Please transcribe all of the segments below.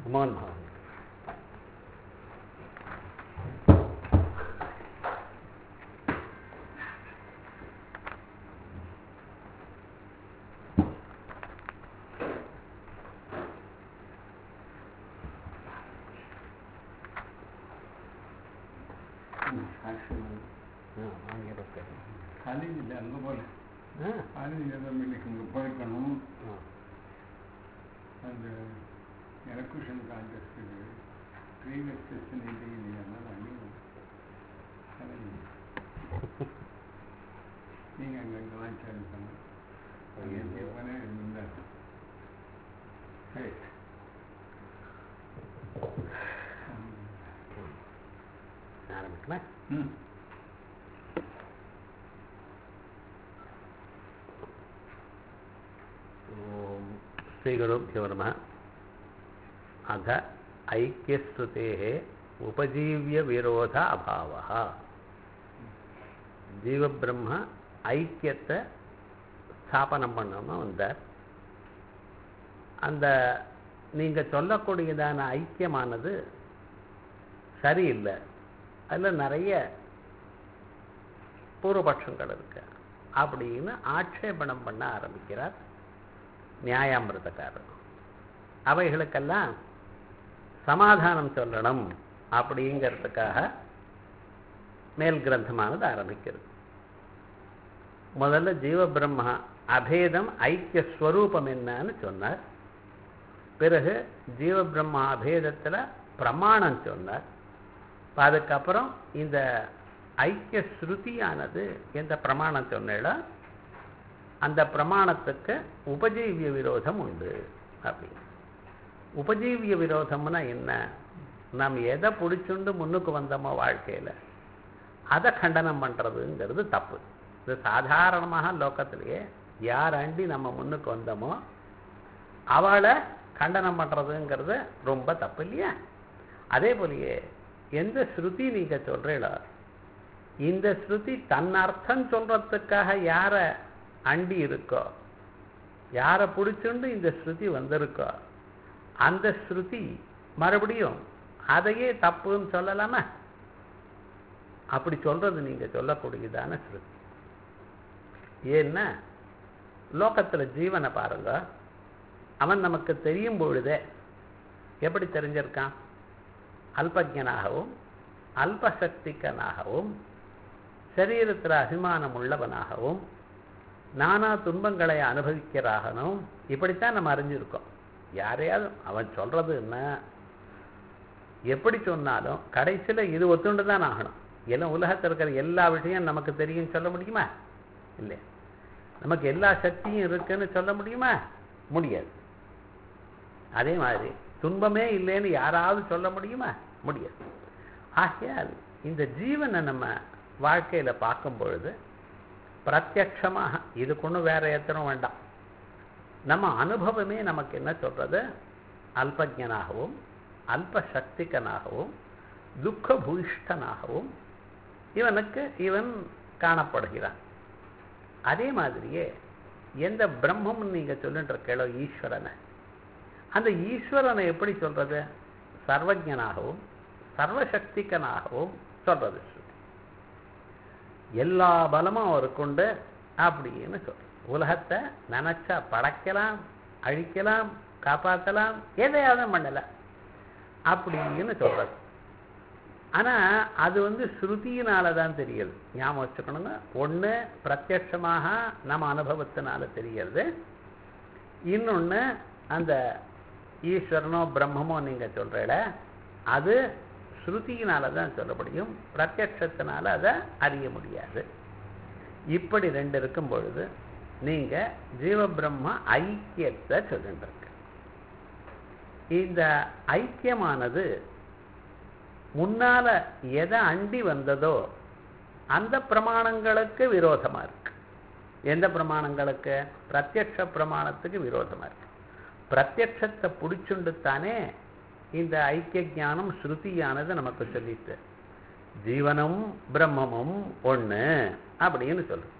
மோகன் பவன் ஆ, வாங்க டாக்டர். காலேஜில் அங்கே போகல ஆ, காலேஜ் ஏதோ இன்னைக்கு இங்கே போயிருக்கணும் ஆ. அந்த எலக்ட்ரிஷன் கான்டெஸ்ட்டுக்கு ப்ரீவியஸ் செஷன் இல்லைங்க அதனால் அங்கேயும் காலேஜ் நீங்கள் அங்கே அங்கே வாங்கிச்சாரு சொன்னேன் அங்கே போனேன் இருந்தார் ரைட். ஆரம்பிக்கலாமா ம் ॐ श्रीगुरुभ्यो नमः अथ ऐक्यश्रुतेः उपजीव्यविरोध अभावः ஜீவபிரம்ம ஐக்கியத்தை ஸ்தாபனம் பண்ணணும் வந்தார் அந்த நீங்கள் சொல்லக்கூடியதான ஐக்கியமானது சரியில்லை அதில் நிறைய பூர்வபட்சங்கள் இருக்கு அப்படின்னு ஆட்சேபணம் பண்ண ஆரம்பிக்கிறார் நியாயாமிரதக்காரர் அவைகளுக்கெல்லாம் சமாதானம் சொல்லணும் அப்படிங்கிறதுக்காக மேல் கிரந்தமானது ஆரம்பிக்கிறது முதல்ல ஜீவபிரம்ம அபேதம் ஐக்கிய ஸ்வரூபம் என்னன்னு சொன்னார் பிறகு ஜீவபிரம்ம அபேதத்தில் பிரமாணம் சொன்னார் இப்ப அதுக்கப்புறம் இந்த ஐக்கிய ஸ்ருதியானது எந்த பிரமாணம் சொன்னேடோ அந்த பிரமாணத்துக்கு உபஜீவிய விரோதம் உண்டு அப்படின்னு உபஜீவிய விரோதம்னா என்ன நாம் எதை பிடிச்சுண்டு முன்னுக்கு வந்தோமோ வாழ்க்கையில் அதை கண்டனம் பண்ணுறதுங்கிறது தப்பு இது சாதாரணமாக லோக்கத்திலேயே யார் அண்டி நம்ம முன்னுக்கு வந்தோமோ அவளை கண்டனம் பண்ணுறதுங்கிறது ரொம்ப தப்பு இல்லையா அதே போலயே எந்த ஸ்ருதி நீங்கள் சொல்கிறீங்களோ இந்த ஸ்ருதி தன் அர்த்தம் சொல்கிறதுக்காக யாரை அண்டி இருக்கோ யாரை பிடிச்சுண்டு இந்த ஸ்ருதி வந்திருக்கோ அந்த ஸ்ருதி மறுபடியும் அதையே தப்புன்னு சொல்லலாமா அப்படி சொல்றது நீங்க சொல்லக்கூடியதான ஸ்ருதி ஏன்னா லோகத்துல ஜீவனை பாருங்க அவன் நமக்கு தெரியும் பொழுதே எப்படி தெரிஞ்சிருக்கான் அல்பஜனாகவும் அல்பசக்திக்கனாகவும் சரீரத்தில் அபிமானம் உள்ளவனாகவும் நானா துன்பங்களை அனுபவிக்கிறாகனும் இப்படித்தான் நம்ம அறிஞ்சிருக்கோம் யாரையாவது அவன் சொல்றது என்ன எப்படி சொன்னாலும் கடைசியில் இது ஒத்துண்டு தான் ஆகணும் எல்லாம் உலகத்தில் இருக்கிற எல்லா விஷயம் நமக்கு தெரியும் சொல்ல முடியுமா இல்லை நமக்கு எல்லா சக்தியும் இருக்குன்னு சொல்ல முடியுமா முடியாது அதே மாதிரி துன்பமே இல்லைன்னு யாராவது சொல்ல முடியுமா முடியாது ஆகையால் இந்த ஜீவனை நம்ம வாழ்க்கையில் பார்க்கும் பொழுது பிரத்யக்ஷமாக இதுக்கு ஒன்றும் வேற எத்தனும் வேண்டாம் நம்ம அனுபவமே நமக்கு என்ன சொல்றது அல்பஜனாகவும் அல்பசக்திகனாகவும் துக்கபூயிஷ்டனாகவும் இவனுக்கு இவன் காணப்படுகிறான் அதே மாதிரியே எந்த பிரம்மம் நீங்க சொல்லிட்டு இருக்கீங்களோ ஈஸ்வரனை அந்த ஈஸ்வரனை எப்படி சொல்றது சர்வஜனாகவும் சர்வசக்திகனாகவும் சொல்றது எல்லா பலமும் அவருக்கு உண்டு அப்படின்னு சொல்ற உலகத்தை நினைச்சா படைக்கலாம் அழிக்கலாம் காப்பாற்றலாம் எதையாவது பண்ணல அப்படின்னு சொல்றது ஆனா அது வந்து ஸ்ருதியினால தான் தெரியுது ஞாபகம் வச்சுக்கணுங்க ஒண்ணு பிரத்யட்சமாக நம்ம அனுபவத்தினால தெரியறது இன்னொன்னு அந்த ஈஸ்வரனோ பிரம்மமோ நீங்க சொல்றீல அது ஸ்ருதியினால தான் சொல்ல முடியும் பிரத்யட்சத்தினால அதை அறிய முடியாது இப்படி ரெண்டு இருக்கும் பொழுது நீங்க ஜீவபிரம்ம ஐக்கியத்தை சொல்லிட்டு இந்த ஐக்கியமானது முன்னால எதை அண்டி வந்ததோ அந்த பிரமாணங்களுக்கு விரோதமா இருக்கு எந்த பிரமாணங்களுக்கு பிரத்யக்ஷ பிரமாணத்துக்கு விரோதமா இருக்கு பிரத்யக்ஷத்தை பிடிச்சுண்டு தானே இந்த ஐக்கிய ஞானம் ஸ்ருதியானது நமக்கு சொல்லிட்டு ஜீவனும் பிரம்மமும் ஒண்ணு அப்படின்னு சொல்லு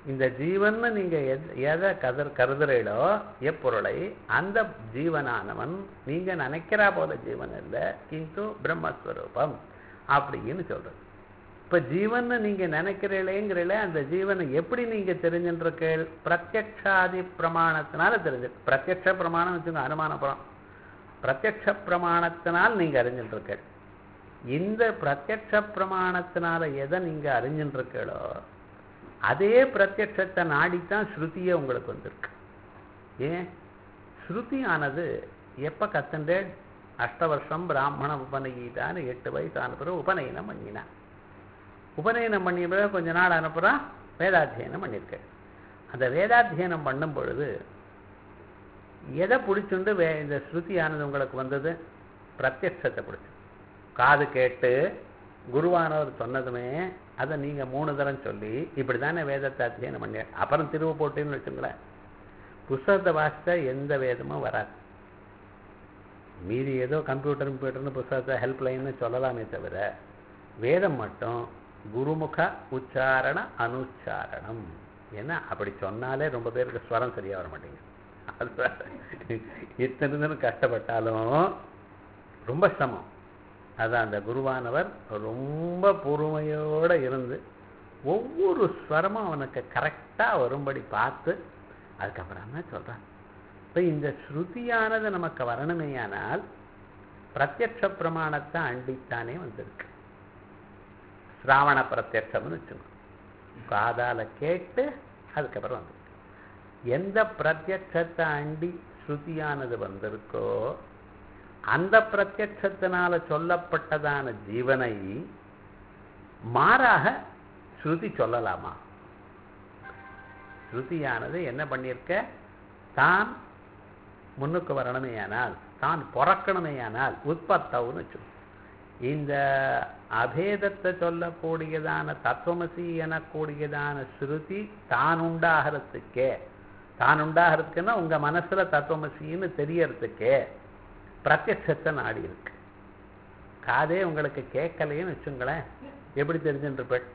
இந்த ஜீவன்னு நீங்க எத்- எதை கதர் கருதுறீளோ எப்பொருளை அந்த ஜீவனானவன் நீங்க நினைக்கிறா போல ஜீவன் இல்லை கிந்து பிரம்மஸ்வரூபம் அப்படின்னு சொல்றது இப்ப ஜீவன்னு நீங்க நினைக்கிறீங்களேங்கிறீங்களே அந்த ஜீவனை எப்படி நீங்க தெரிஞ்சுருக்கீள் பிரத்யக்ஷாதி பிரமாணத்தினால தெரிஞ்சு பிரத்யக்ஷ பிரமாணம் வச்சுங்க அனுமானப்புறம் பிரத்யக்ஷ பிரமாணத்தினால் நீங்க அறிஞ்சுட்டு இந்த பிரத்யக்ஷ பிரமாணத்தினால எதை நீங்க அறிஞ்சுட்டு இருக்கீளோ அதே பிரத்யக்ஷத்தை நாடித்தான் ஸ்ருதியே உங்களுக்கு வந்திருக்கு ஏன் ஸ்ருதியானது எப்ப கத்துண்டேன் அஷ்ட வருஷம் பிராமண உபநயீதான்னு எட்டு வயசு ஆன பிறகு உபநயனம் பண்ணினான் உபநயனம் பண்ணிய பிறகு கொஞ்ச நாள் அனுப்புகிறான் வேதாத்தியனம் பண்ணியிருக்கேன் அந்த வேதாத்தியனம் பண்ணும் பொழுது எதை பிடிச்சுண்டு வே இந்த ஸ்ருதியானது உங்களுக்கு வந்தது பிரத்யக்ஷத்தை பிடிச்சு காது கேட்டு குருவானவர் சொன்னதுமே அதை நீங்கள் மூணு தரம் சொல்லி இப்படி தானே வேதத்தை அத்தியனம் பண்ணி அப்புறம் திருவு போட்டுன்னு வச்சுங்களேன் புஸ்தகத்தை வாசித்தா எந்த வேதமும் வராது மீதி ஏதோ கம்ப்யூட்டர் கம்ப்யூட்டர்னு புஸ்தகத்தை ஹெல்ப்லைன்னு சொல்லலாமே தவிர வேதம் மட்டும் குருமுக உச்சாரண அனுச்சாரணம் ஏன்னா அப்படி சொன்னாலே ரொம்ப பேருக்கு ஸ்வரம் சரியா வர மாட்டேங்குது அது இத்தனை தினம் கஷ்டப்பட்டாலும் ரொம்ப சிரமம் அதான் அந்த குருவானவர் ரொம்ப பொறுமையோடு இருந்து ஒவ்வொரு ஸ்வரமும் அவனுக்கு கரெக்டாக வரும்படி பார்த்து அதுக்கப்புறம் தான் சொல்கிறான் இப்போ இந்த ஸ்ருதியானது நமக்கு வரணுமேயானால் பிரத்யக்ஷ பிரமாணத்தை அண்டித்தானே வந்திருக்கு சிராவண பிரத்யக்ஷம்னு வச்சுக்கணும் காதால கேட்டு அதுக்கப்புறம் வந்து எந்த பிரத்யக்ஷத்தை அண்டி ஸ்ருதியானது வந்திருக்கோ அந்த பிரத்யக்ஷத்தினால சொல்லப்பட்டதான ஜீவனை மாறாக ஸ்ருதி சொல்லலாமா ஸ்ருதியானது என்ன பண்ணியிருக்க தான் முன்னுக்கு வரணுமேயானால் தான் பிறக்கணுமேயானால் உற்பத்தவுன்னு வச்சுக்கணும் இந்த அபேதத்தை சொல்லக்கூடியதான தத்துவமசி எனக்கூடியதான ஸ்ருதி தான் உண்டாகிறதுக்கே தான் உண்டாகிறதுக்குன்னா உங்க மனசுல தத்துவமசின்னு தெரியறதுக்கே பிரத்யட்சத்தை நாடி இருக்கு காதே உங்களுக்கு கேட்கலைன்னு வச்சுங்களேன் எப்படி தெரிஞ்சுருப்பேன்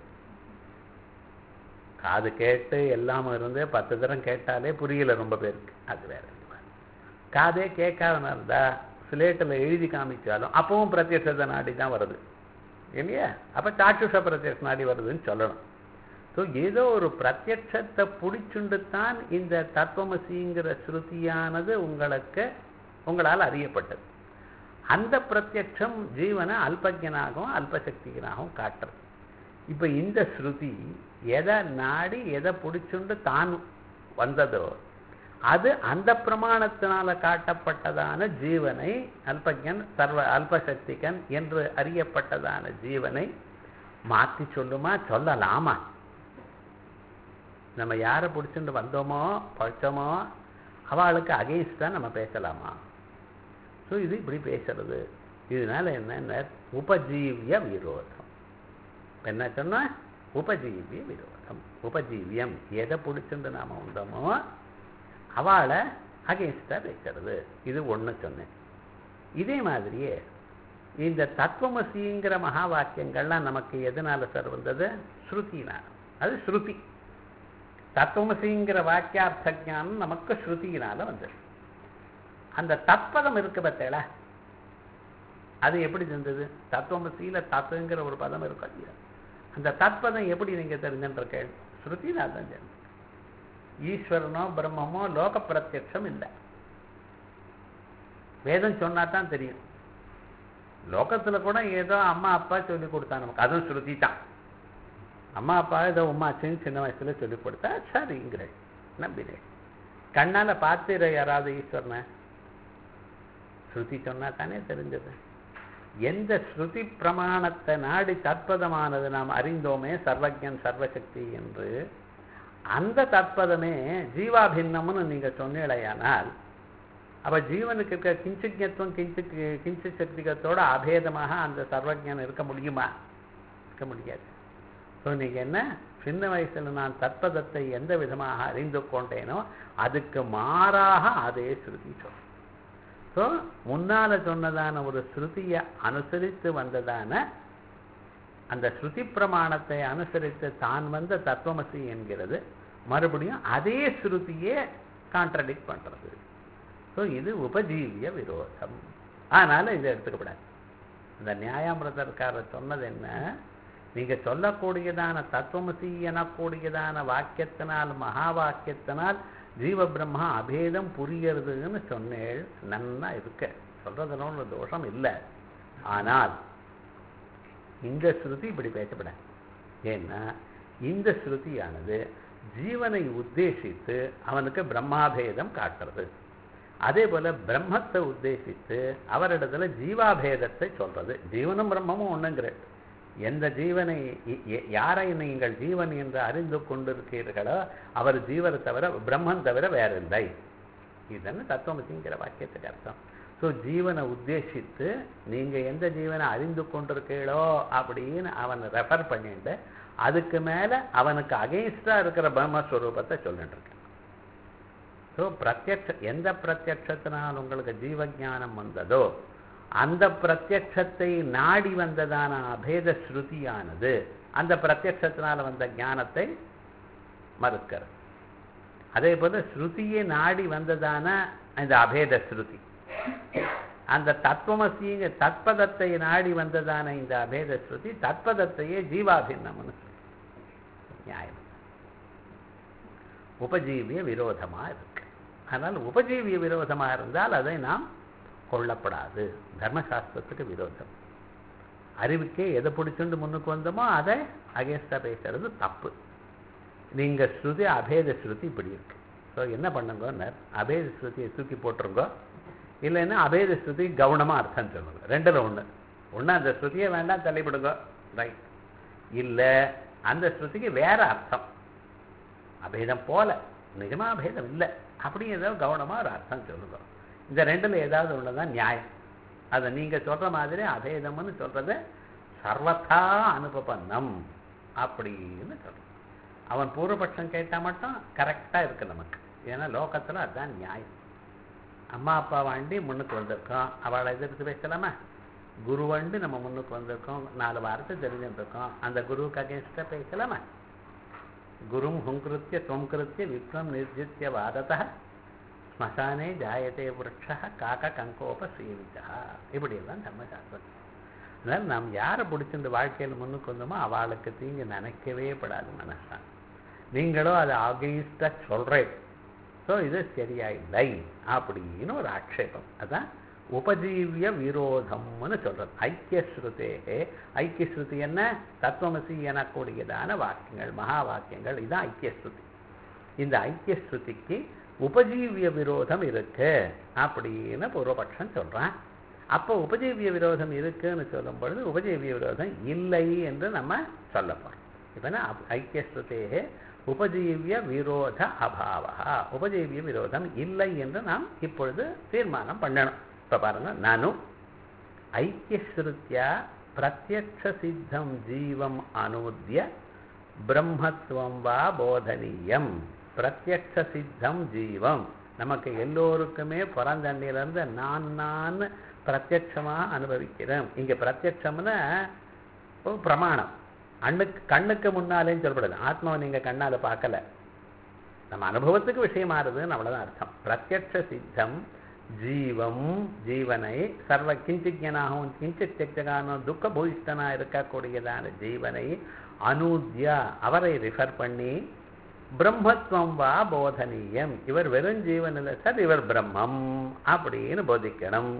காது கேட்டு எல்லாமும் இருந்து பத்து தரம் கேட்டாலே புரியல ரொம்ப பேருக்கு அது வேற காதே கேட்காதனா இருந்தா ஸ்லேட்டில் எழுதி காமிச்சாலும் அப்பவும் பிரத்யட்சத்தை நாடி தான் வருது இல்லையா அப்போ சாட்சுஷ பிரத்யட்ச நாடி வருதுன்னு சொல்லணும் ஸோ ஏதோ ஒரு பிரத்யட்சத்தை பிடிச்சுண்டு தான் இந்த தத்துவமசிங்கிற ஸ்ருதியானது உங்களுக்கு உங்களால் அறியப்பட்டது அந்த பிரத்யட்சம் ஜீவனை அல்பஜனாகவும் அல்பசக்திகனாகவும் காட்டுறது இப்போ இந்த ஸ்ருதி எதை நாடி எதை பிடிச்சுண்டு தான் வந்ததோ அது அந்த பிரமாணத்தினால காட்டப்பட்டதான ஜீவனை அல்பஜன் சர்வ அல்பசக்திகன் என்று அறியப்பட்டதான ஜீவனை மாற்றி சொல்லுமா சொல்லலாமா நம்ம யாரை பிடிச்சிட்டு வந்தோமோ படித்தோமோ அவளுக்கு அகெயின்ஸ்டாக நம்ம பேசலாமா ஸோ இது இப்படி பேசுறது இதனால என்ன உபஜீவிய விரோதம் என்ன சொன்னா உபஜீவிய விரோதம் உபஜீவியம் எதை பிடிச்சிட்டு நாம வந்தோமோ அவளை அகேன்ஸ்டாக பேசுறது இது ஒன்று சொன்னேன் இதே மாதிரியே இந்த தத்துவமசிங்கிற மகா வாக்கியங்கள்லாம் நமக்கு எதனால சார் வந்தது ஸ்ருதினால் அது ஸ்ருதி தத்துவமசிங்கிற வாக்கியார்த்த ஞானம் நமக்கு ஸ்ருதியினால வந்தது அந்த தத்பதம் இருக்கு பார்த்தேளா அது எப்படி இருந்தது தத்துவமசியில தத்துங்கிற ஒரு பதம் இருக்கும் இல்லையா அந்த தத்பதம் எப்படி நீங்க தெரிஞ்சுருக்க ஸ்ருதினால் தான் தெரிஞ்சு ஈஸ்வரனோ பிரம்மமோ லோக பிரத்யட்சம் இல்லை வேதம் சொன்னா தான் தெரியும் லோகத்துல கூட ஏதோ அம்மா அப்பா சொல்லி கொடுத்தா நமக்கு அதுவும் ஸ்ருதி தான் அம்மா அப்பா ஏதோ உமாச்சின்னு சின்ன வயசுல சொல்லி கொடுத்தா சரிங்கிறேன் நம்பினேன் கண்ணால பார்த்து யாராவது ஈஸ்வரனை ஸ்ருதி சொன்னா தானே தெரிஞ்சது எந்த ஸ்ருதி பிரமாணத்தை நாடி தத்பதமானது நாம் அறிந்தோமே சர்வஜன் சர்வசக்தி என்று அந்த தத்பதமே ஜீவாபின்னம்னு நீங்க சொன்னீழையானால் அப்ப ஜீவனுக்கு இருக்க கிஞ்சிஜத்துவம் கிஞ்சி கிஞ்சி சக்திகத்தோட அபேதமாக அந்த சர்வஜன் இருக்க முடியுமா இருக்க முடியாது ஸோ நீங்க என்ன சின்ன வயசுல நான் தத்பதத்தை எந்த விதமாக அறிந்து கொண்டேனோ அதுக்கு மாறாக அதே ஸ்ருதி சொல்லும் ஸோ முன்னால சொன்னதான ஒரு ஸ்ருதியை அனுசரித்து வந்ததான அந்த ஸ்ருதி பிரமாணத்தை அனுசரித்து தான் வந்த தத்துவமசி என்கிறது மறுபடியும் அதே ஸ்ருதியே கான்ட்ரடிக்ட் பண்றது ஸோ இது உபஜீவிய விரோதம் அதனால இதை எடுத்துக்கப்படாது இந்த நியாயாமிரதற்காரர் சொன்னது என்ன நீங்க சொல்லக்கூடியதான தத்துவமசி எனக்கூடியதான வாக்கியத்தினால் மகா வாக்கியத்தினால் ஜீவ பிரம்மா அபேதம் புரியறதுன்னு சொன்னேள் நன்னா இருக்க சொல்றதுல ஒன்று தோஷம் இல்லை ஆனால் இந்த ஸ்ருதி இப்படி பேசப்படாது ஏன்னா இந்த ஸ்ருதியானது ஜீவனை உத்தேசித்து அவனுக்கு பிரம்மாபேதம் காட்டுறது அதே போல பிரம்மத்தை உத்தேசித்து அவரிடத்துல ஜீவாபேதத்தை சொல்றது ஜீவனும் பிரம்மமும் ஒண்ணுங்கிற எந்த ஜீவனை இ- எ- யாரை நீங்கள் ஜீவன் என்று அறிந்து கொண்டிருக்கிறீர்களோ அவர் ஜீவனை தவிர பிரம்மன் தவிர வேற இல்லை இதுன்னு தத்துவமசிங்கிற வாக்கியத்துக்கு அர்த்தம் ஸோ ஜீவனை உத்தேசித்து நீங்க எந்த ஜீவனை அறிந்து கொண்டிருக்கீங்களோ அப்படின்னு அவனை ரெஃபர் பண்ணிட்டு அதுக்கு மேல அவனுக்கு அகெயின்ஸ்டா இருக்கிற பிரம்மஸ்வரூபத்தை சொல்லிட்டு இருக்கேன் ஸோ பிரத்யக்ஷ எந்த பிரத்யக்ஷத்தினால் உங்களுக்கு ஜீவஞானம் வந்ததோ அந்த பிரத்யக்ஷத்தை நாடி வந்ததான அபேத ஸ்ருதியானது அந்த பிரத்யக்ஷத்தினால் வந்த ஞானத்தை மறுக்கிறது அதே போல ஸ்ருதியை நாடி வந்ததான இந்த அபேத ஸ்ருதி அந்த தத்துவமசிங்க தத்பதத்தை நாடி வந்ததான இந்த அபேத ஸ்ருதி தத்பதத்தையே ஜீவாபின்னம்னு சொல்லு நியாயம் உபஜீவிய விரோதமா இருக்கு ஆனால் உபஜீவிய விரோதமா இருந்தால் அதை நாம் கொள்ளப்படாது தர்மசாஸ்திரத்துக்கு விரோதம் அறிவுக்கே எதை பிடிச்சுண்டு முன்னுக்கு வந்தோமோ அதை அகேன்ஸ்டா பேசுறது தப்பு நீங்க ஸ்ருதி அபேத ஸ்ருதி இப்படி இருக்கு ஸோ என்ன பண்ணுங்கன்னர் அபேத ஸ்ருதியை தூக்கி போட்டுருங்கோ இல்லைன்னா அபேத ஸ்ருதி கவனமா அர்த்தம் சொல்லுங்க ரெண்டுல ஒண்ணு ஒண்ணு அந்த ஸ்ருதியை வேண்டாம் தள்ளிவிடுங்க ரைட் இல்ல அந்த ஸ்ருதிக்கு வேற அர்த்தம் அபேதம் போல நிஜமா அபேதம் இல்லை அப்படி ஏதோ கவனமா ஒரு அர்த்தம் சொல்லுங்க இந்த ரெண்டுல ஏதாவது ஒண்ணுதான் நியாயம் அதை நீங்க சொல்ற மாதிரி அபேதம்னு சொல்றது சர்வதா அனுபவன்னம் அப்படின்னு சொல்றோம் அவன் பூர்வபட்சம் கேட்டா மட்டும் கரெக்டா இருக்கு நமக்கு ஏன்னா லோகத்துல அதுதான் நியாயம் அம்மா அப்பா வாண்டி முன்னுக்கு வந்திருக்கோம் அவளை எதிர்த்து பேசலாமா குரு வண்டு நம்ம முன்னுக்கு வந்திருக்கோம் நாலு வார்த்தை தெரிஞ்சுருக்கோம் அந்த குருவுக்கு அகேன்ஸ்டா பேசலாமா குரும் ஹுங்கிருத்திய துவங்கிருத்திய விப்ரம் நிர்ஜித்திய வாதத ஸ்மசானே ஜாயதே விரக்ஷ காக்க கங்கோப சேவிதா இப்படியெல்லாம் தர்மசாஸ்திரம் அதனால நாம் யாரை பிடிச்சிருந்து வாழ்க்கையில் முன்னுக்கு வந்தோமோ அவளுக்கு தீங்கு நினைக்கவே படாது மனசான் நீங்களோ அதை அகெயின்ஸ்டா சொல்றேன் ஸோ இது சரியா இல்லை அப்படின்னு ஒரு ஆட்சேபம் அதான் உபஜீவிய விரோதம்னு சொல்றது ஐக்கிய ஸ்ருதே ஐக்கிய ஸ்ருதி என்ன தத்துவமசி எனக்கூடியதான வாக்கியங்கள் மகா வாக்கியங்கள் இதுதான் ஐக்கிய ஸ்ருதி இந்த ஐக்கிய ஸ்ருதிக்கு உபஜீவிய விரோதம் இருக்கு அப்படின்னு பூர்வபக்ஷம் சொல்றான் அப்போ உபஜீவிய விரோதம் இருக்குன்னு சொல்லும் பொழுது உபஜீவிய விரோதம் இல்லை என்று நம்ம சொல்ல போறோம் இப்போ ஐக்கிய ஸ்ருதே உபஜீவிய விரோத அபாவா உபஜீவிய விரோதம் இல்லை என்று நாம் இப்பொழுது தீர்மானம் பண்ணணும் இப்ப பாருங்க நானும் ஐக்கியஸ்ருத்தியா பிரத்யக்ஷ சித்தம் ஜீவம் அனூத்திய பிரம்மத்துவம் வா போதனீயம் பிரத்யக்ஷ சித்தம் ஜீவம் நமக்கு எல்லோருக்குமே பிறந்தண்ணிலிருந்து நான் நான் பிரத்யட்சமா அனுபவிக்கிறேன் இங்க பிரத்யட்சம்னா ஒரு பிரமாணம் அண்ணுக்கு கண்ணுக்கு முன்னாலேன்னு சொல்லப்படுது ஆத்மாவை நீங்க கண்ணால பார்க்கல நம்ம அனுபவத்துக்கு விஷயமாறுதுன்னு அவ்வளவுதான் அர்த்தம் பிரத்யக்ஷ சித்தம் ஜீவம் ஜீவனை சர்வ கிஞ்சிஜனாகவும் கிஞ்சித் தியக்தகானும் துக்க பூயிஷ்டனா இருக்கக்கூடியதான ஜீவனை அனூத்யா அவரை ரிஃபர் பண்ணி பிரம்மத்துவம் வா போதனீயம் இவர் வெறும் ஜீவன் இல்லை சார் இவர் பிரம்மம் அப்படின்னு போதிக்கணும்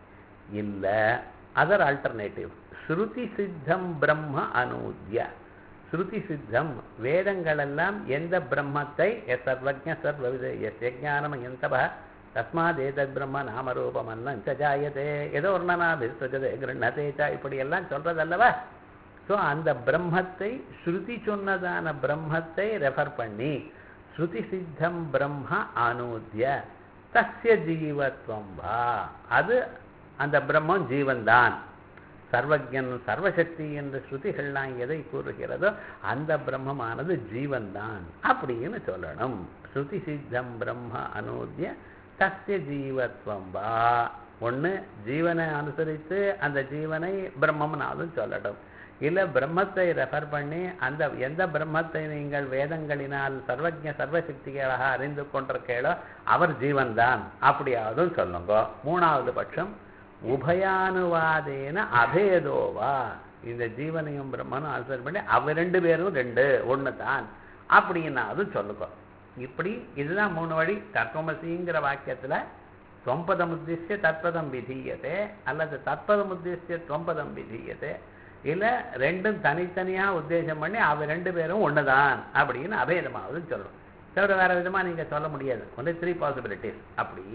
இல்ல அதர் ஆல்டர்னேட்டிவ் ஸ்ருதி சித்தம் பிரம்ம அனூத்ய ஸ்ருதி சித்தம் வேதங்களெல்லாம் எந்த பிரம்மத்தை எஸ் சர்வஜ சர்வவித எஸ் யஜானம் எந்தப தஸ்மாத் ஏதத் பிரம்ம நாமரூபம் அன்னம் ஜாயதே ஏதோ ஒரு நாபிஸ்வஜதே கிருண்ணதேச்சா இப்படி எல்லாம் சொல்றதல்லவா ஸோ அந்த பிரம்மத்தை ஸ்ருதி சொன்னதான பிரம்மத்தை ரெஃபர் பண்ணி ஸ்ருதி சித்தம் பிரம்ம அனூத்ய தஸ்ய ஜீவத்வம் வா அது அந்த பிரம்மம் ஜீவன்தான் சர்வஜன் சர்வசக்தி என்ற ஸ்ருதிகள்லாம் எதை கூறுகிறதோ அந்த பிரம்மமானது ஜீவன்தான் அப்படின்னு சொல்லணும் ஸ்ருதி சித்தம் பிரம்ம அனூத்ய தஸ்ய ஜீவத்வம் வா ஒண்ணு ஜீவனை அனுசரித்து அந்த ஜீவனை பிரம்மம்னாலும் சொல்லட்டும் இல்லை பிரம்மத்தை ரெஃபர் பண்ணி அந்த எந்த பிரம்மத்தை நீங்கள் வேதங்களினால் சர்வஜ சர்வசக்திகளாக அறிந்து கொண்டிருக்கீங்களோ அவர் ஜீவன்தான் அப்படியாவதும் சொல்லுங்க மூணாவது பட்சம் உபயானுவாதேன அபேதோவா இந்த ஜீவனையும் பிரம்மனும் ஆன்சர் பண்ணி அவ ரெண்டு பேரும் ரெண்டு ஒன்று தான் அப்படின்னாவது சொல்லுங்க இப்படி இதுதான் மூணு வழி தத்துவமசிங்கிற வாக்கியத்தில் தொம்பதம் உத்திய தத்பதம் விதீயதே அல்லது தத்பதம் உத்திய தொம்பதம் விதீயதே இல்லை ரெண்டும் தனித்தனியாக உத்தேசம் பண்ணி அவ ரெண்டு பேரும் ஒன்று தான் அப்படின்னு அபேதமாவது சொல்லணும் தவிர வேற விதமாக நீங்கள் சொல்ல முடியாது ஒன்லி த்ரீ பாசிபிலிட்டிஸ் அப்படி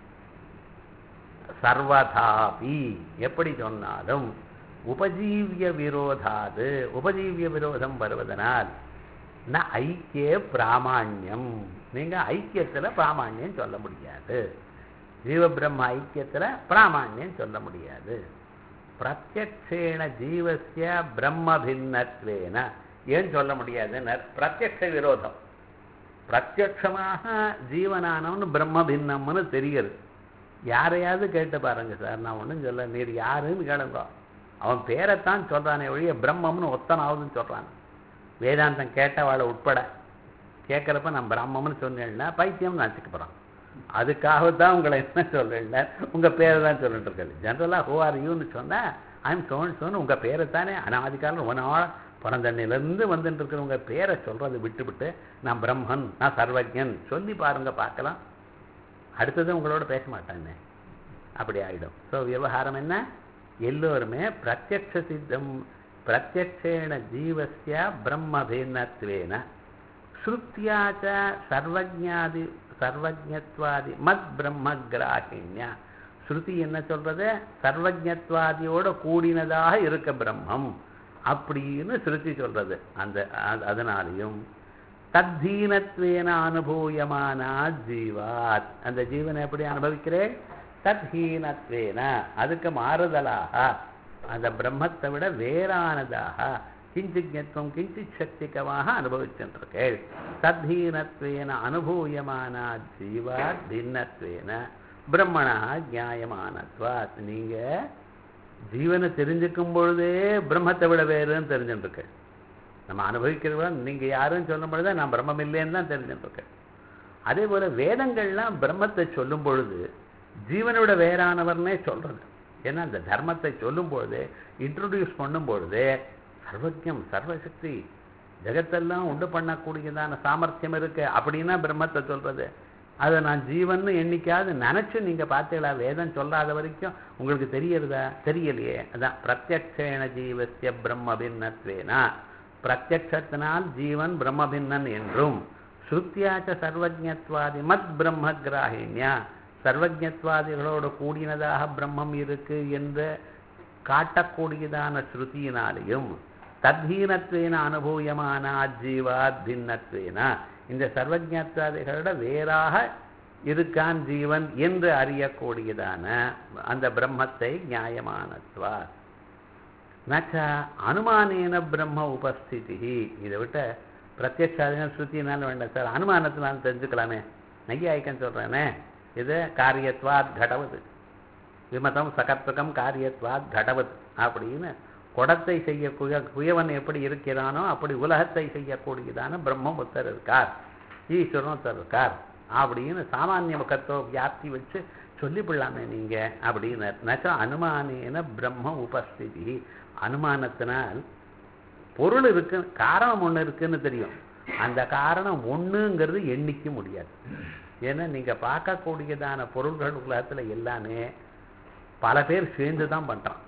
சர்வதாபி எப்படி சொன்னாலும் உபஜீவிய விரோதாது உபஜீவிய விரோதம் வருவதனால் ந ஐக்கிய பிராமாண்யம் நீங்க ஐக்கியத்துல பிராமாண்யம் சொல்ல முடியாது ஜீவ பிரம்ம ஐக்கியத்துல பிராமாண்யம் சொல்ல முடியாது பிரத்யக்ஷேண ஜீவசிய பிரம்ம பின்னத்வேன ஏன் சொல்ல முடியாதுன்னு பிரத்யக்ஷ விரோதம் பிரத்யக்ஷமாக ஜீவனானவன் பிரம்ம பின்னம்னு தெரியுது யாரையாவது கேட்டு பாருங்க சார் நான் ஒன்றும் சொல்ல நீர் யாருன்னு கேளுங்க அவன் பேரைத்தான் சொல்றானே ஒழிய பிரம்மம்னு ஒத்தனாவதுன்னு சொல்றான் வேதாந்தம் கேட்டவாளை உட்பட கேட்குறப்ப நான் பிரம்மம்னு சொன்னேன்னா பைத்தியம் நினச்சிக்க போகிறான் அதுக்காக தான் உங்களை என்ன சொல்றேன் உங்கள் பேரை தான் சொல்லிட்டு இருக்காரு ஜென்ரலாக ஹூ ஆர் யூன்னு சொன்னால் ஐம் சோன் சோன் உங்கள் பேரை தானே அனாதிகாலம் ஒரு நாள் பிறந்தண்ணிலேருந்து வந்துட்டு இருக்கிற உங்கள் பேரை சொல்கிறத விட்டுவிட்டு நான் பிரம்மன் நான் சர்வஜன் சொல்லி பாருங்க பார்க்கலாம் அடுத்தது உங்களோட பேச மாட்டானே அப்படி ஆகிடும் ஸோ விவகாரம் என்ன எல்லோருமே பிரத்யக்ஷ சித்தம் பிரத்யக்ஷேண ஜீவசிய பிரம்ம பின்னத்வேன ஸ்ருத்தியாச்ச சர்வஜாதி சர்வஜத்வாதி மத் பிரம்ம கிராகிண்யா ஸ்ருதி என்ன சொல்றது சர்வஜத்வாதியோட கூடினதாக இருக்க பிரம்மம் அப்படின்னு ஸ்ருதி சொல்றது அந்த அ- அதனாலையும் தத்தீனத்வேன அனுபூயமானா ஜீவாத் அந்த ஜீவனை எப்படி அனுபவிக்கிறேன் தத்ஹீனத்வேன அதுக்கு மாறுதலாக அந்த பிரம்மத்தை விட வேறானதாக கிஞ்சிஜத்வம் கிஞ்சித் சக்திகமாக அனுபவிச்சுருக்கேள் தத்தீனத்வேன அனுபூயமானா ஜீவாத் பின்னத்வேன பிரம்மணா நியாயமானத்வாத் நீங்க ஜீவனை தெரிஞ்சுக்கும் பொழுதே பிரம்மத்தை விட வேறுன்னு தெரிஞ்சுட்டுருக்கேன் நம்ம அனுபவிக்கிறவன் நீங்க யாருன்னு சொல்லும் பொழுது நான் பிரம்மம் இல்லைன்னு தான் தெரிஞ்சுட்டுருக்கேன் அதே போல வேதங்கள்லாம் பிரம்மத்தை சொல்லும் பொழுது ஜீவனோட வேறானவர்னே சொல்றது ஏன்னா அந்த தர்மத்தை சொல்லும் பொழுது இன்ட்ரடியூஸ் பண்ணும் பொழுது சர்வஜம் சர்வசக்தி ஜெகத்தெல்லாம் உண்டு பண்ணக்கூடியதான சாமர்த்தியம் இருக்கு அப்படின்னா பிரம்மத்தை சொல்றது அதை நான் ஜீவன்னு என்னைக்காவது நினைச்சு நீங்க பார்த்தீங்களா வேதம் சொல்லாத வரைக்கும் உங்களுக்கு தெரியறதா தெரியலையே அதான் பிரத்யக்ஷேண ஜீவசிய பிரம்ம பின்னத்வேனா பிரத்யக்ஷத்தினால் ஜீவன் பிரம்ம பின்னன் என்றும் ஸ்ருத்தியாச்ச சர்வஜத்வாதி மத் பிரம்ம கிராகிண்யா சர்வஜத்வாதிகளோடு கூடினதாக பிரம்மம் இருக்கு என்று காட்டக்கூடியதான ஸ்ருதியினாலேயும் தத்தீனத்வேன அனுபூயமான ஜீவாத் பின்னத்வேன இந்த சர்வஜத்வாதிகளோட வேறாக இருக்கான் ஜீவன் என்று அறியக்கூடியதான அந்த பிரம்மத்தை நியாயமானத்வா நச்ச அனுமானேன பிரம்ம உபஸ்திதி இதை விட்ட பிரத்யட்சாதின ஸ்ருத்தினால வேண்டாம் சார் அனுமானத்தினால தெரிஞ்சுக்கலாமே நையாயிக்கன்னு சொல்கிறேனே இது காரியத்வாத் கடவுது விமதம் சகத்வகம் காரியத்வாத் கடவுது அப்படின்னு குடத்தை செய்ய குய குயவன் எப்படி இருக்கிறானோ அப்படி உலகத்தை செய்யக்கூடியதான பிரம்மம் ஒருத்தர் இருக்கார் ஈஸ்வரன் ஒருத்தர் இருக்கார் அப்படின்னு சாமானிய முகத்தோ வியாப்தி வச்சு சொல்லிவிடலாமே நீங்க அப்படின்னு நச்சம் அனுமானேன பிரம்ம உபஸ்திதி அனுமானத்தினால் பொருள் இருக்கு காரணம் ஒண்ணு இருக்குன்னு தெரியும் அந்த காரணம் ஒண்ணுங்கிறது எண்ணிக்க முடியாது ஏன்னா நீங்க பார்க்கக்கூடியதான பொருள்கள் உலகத்துல எல்லாமே பல பேர் சேர்ந்து தான் பண்றான்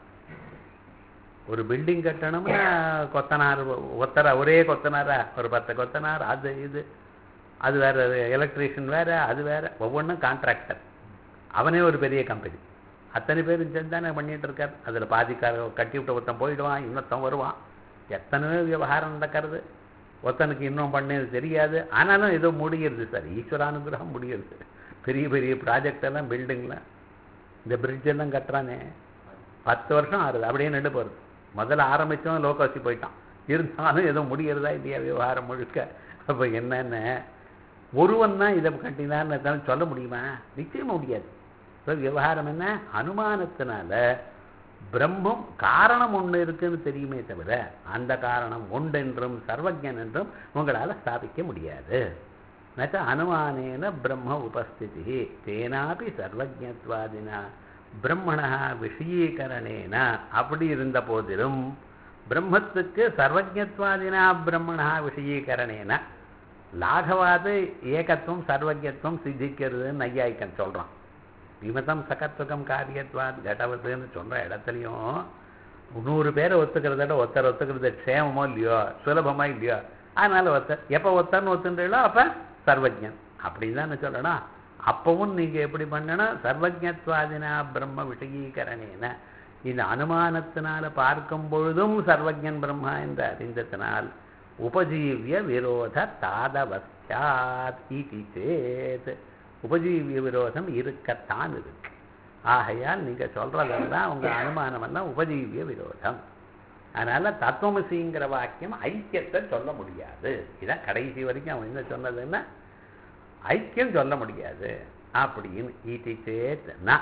ஒரு பில்டிங் கட்டணும்னா கொத்தனார் ஒத்தரா ஒரே கொத்தனாரா ஒரு பத்து கொத்தனார் அது இது அது வேற எலக்ட்ரீஷியன் வேற அது வேற ஒவ்வொன்றும் கான்ட்ராக்டர் அவனே ஒரு பெரிய கம்பெனி அத்தனை பேரும் சேர்ந்து தானே பண்ணிட்டு இருக்கார் அதுல பாதிக்கார கட்டி விட்ட ஒருத்தன் போயிடுவான் இன்னொருத்தன் வருவான் எத்தனையோ விவகாரம் நடக்கிறது ஒருத்தனுக்கு இன்னும் பண்ணது தெரியாது ஆனாலும் ஏதோ முடிகிறது சார் ஈஸ்வரானுகிரகம் முடிகிறது பெரிய பெரிய ப்ராஜெக்ட் எல்லாம் பில்டிங்லாம் இந்த bridge எல்லாம் கட்டுறானே பத்து வருஷம் ஆறுது அப்படியே நின்று போகிறது முதல்ல ஆரம்பிச்சவன் லோகாசி போயிட்டான் இருந்தாலும் ஏதோ முடிகிறதா இல்லையா விவகாரம் முழுக்க அப்போ என்னென்ன ஒருவன் தான் இதை கட்டினான்னு இருந்தாலும் சொல்ல முடியுமா நிச்சயமா முடியாது இப்போ விவகாரம் என்ன அனுமானத்தினால பிரம்மம் காரணம் ஒன்று இருக்குன்னு தெரியுமே தவிர அந்த காரணம் ஒன்றென்றும் சர்வஜன் என்றும் உங்களால் ஸ்தாபிக்க முடியாது நச்ச அனுமானேன பிரம்ம உபஸ்திதி தேனாபி சர்வஜத்வாதினா பிரம்மணா விஷயீகரணேன அப்படி இருந்த போதிலும் பிரம்மத்துக்கு சர்வஜத்வாதினா பிரம்மணா விஷயீகரணேன லாகவாது ஏகத்துவம் சர்வஜத்துவம் சித்திக்கிறதுன்னு நையாய்க்கன் சொல்றான் விமதம் சகத்துவம் காரியத்வாத் கடவதுன்னு சொல்ற இடத்துலையும் நூறு பேரை ஒத்துக்கிறத விட ஒருத்தர் ஒத்துக்கிறது க்ஷேமமோ இல்லையோ சுலபமா இல்லையோ அதனால ஒருத்தர் எப்போ ஒருத்தர்னு ஒத்துன்றீங்களோ அப்ப சர்வஜன் அப்படின்னு தானே சொல்லணும் அப்பவும் நீங்க எப்படி பண்ணணும் சர்வஜத்வாதினா பிரம்ம விஷயீகரணேன இந்த அனுமானத்தினால பார்க்கும் பொழுதும் சர்வஜன் பிரம்மா என்று அறிந்ததனால் உபஜீவிய விரோத தாதவஸ்யாத் இதி சேத் உபஜீவிய விரோதம் இருக்கத்தான் இருக்கு ஆகையால் நீங்க சொல்றதெல்லாம் உங்க அனுமானம் எல்லாம் உபஜீவிய விரோதம் அதனால தத்துவமசிங்கிற வாக்கியம் ஐக்கியத்தை சொல்ல முடியாது இதான் கடைசி வரைக்கும் அவன் என்ன சொன்னதுன்னா ஐக்கியம் சொல்ல முடியாது அப்படின்னு ஈட்டி சேத் ந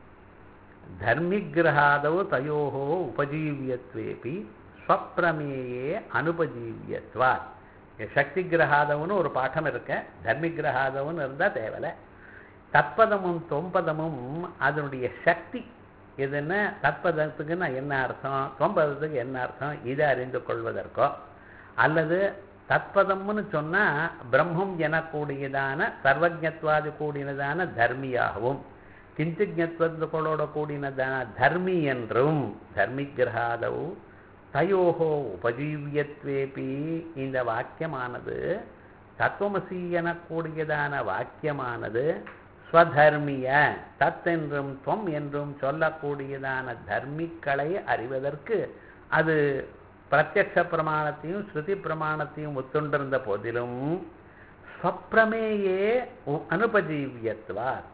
தர்மிகிரகாதவ் தயோஹோ உபஜீவியத்வேபி ஸ்வப்பிரமேயே அனுபஜீவியத்வா சக்தி கிரகாதவன்னு ஒரு பாடம் இருக்க தர்மிகிரகாதவன்னு இருந்தால் தேவலை தத்பதமும் தொம்பதமும் அதனுடைய சக்தி எதுன்னா தத்பதத்துக்குன்னா என்ன அர்த்தம் தொம்பதத்துக்கு என்ன அர்த்தம் இதை அறிந்து கொள்வதற்கோ அல்லது தத்பதம்னு சொன்னா பிரம்மம் எனக்கூடியதான சர்வஜத்வாதி கூடினதான தர்மியாகவும் கிஞ்சிஜத்வத்தோட கூடினதான தர்மி என்றும் தர்மி கிரகாதவு தயோகோ உபஜீவியத்வேபி இந்த வாக்கியமானது தத்துவமசி எனக்கூடியதான வாக்கியமானது ஸ்வதர்மிய தத் என்றும் தொம் என்றும் சொல்லக்கூடியதான தர்மிக்களை அறிவதற்கு அது பிரத்யக்ஷ பிரமாணத்தையும் ஸ்ருதி பிரமாணத்தையும் ஒத்துண்டிருந்த போதிலும் ஸ்வப்பிரமேயே உ- அனுபஜீவியத்வார்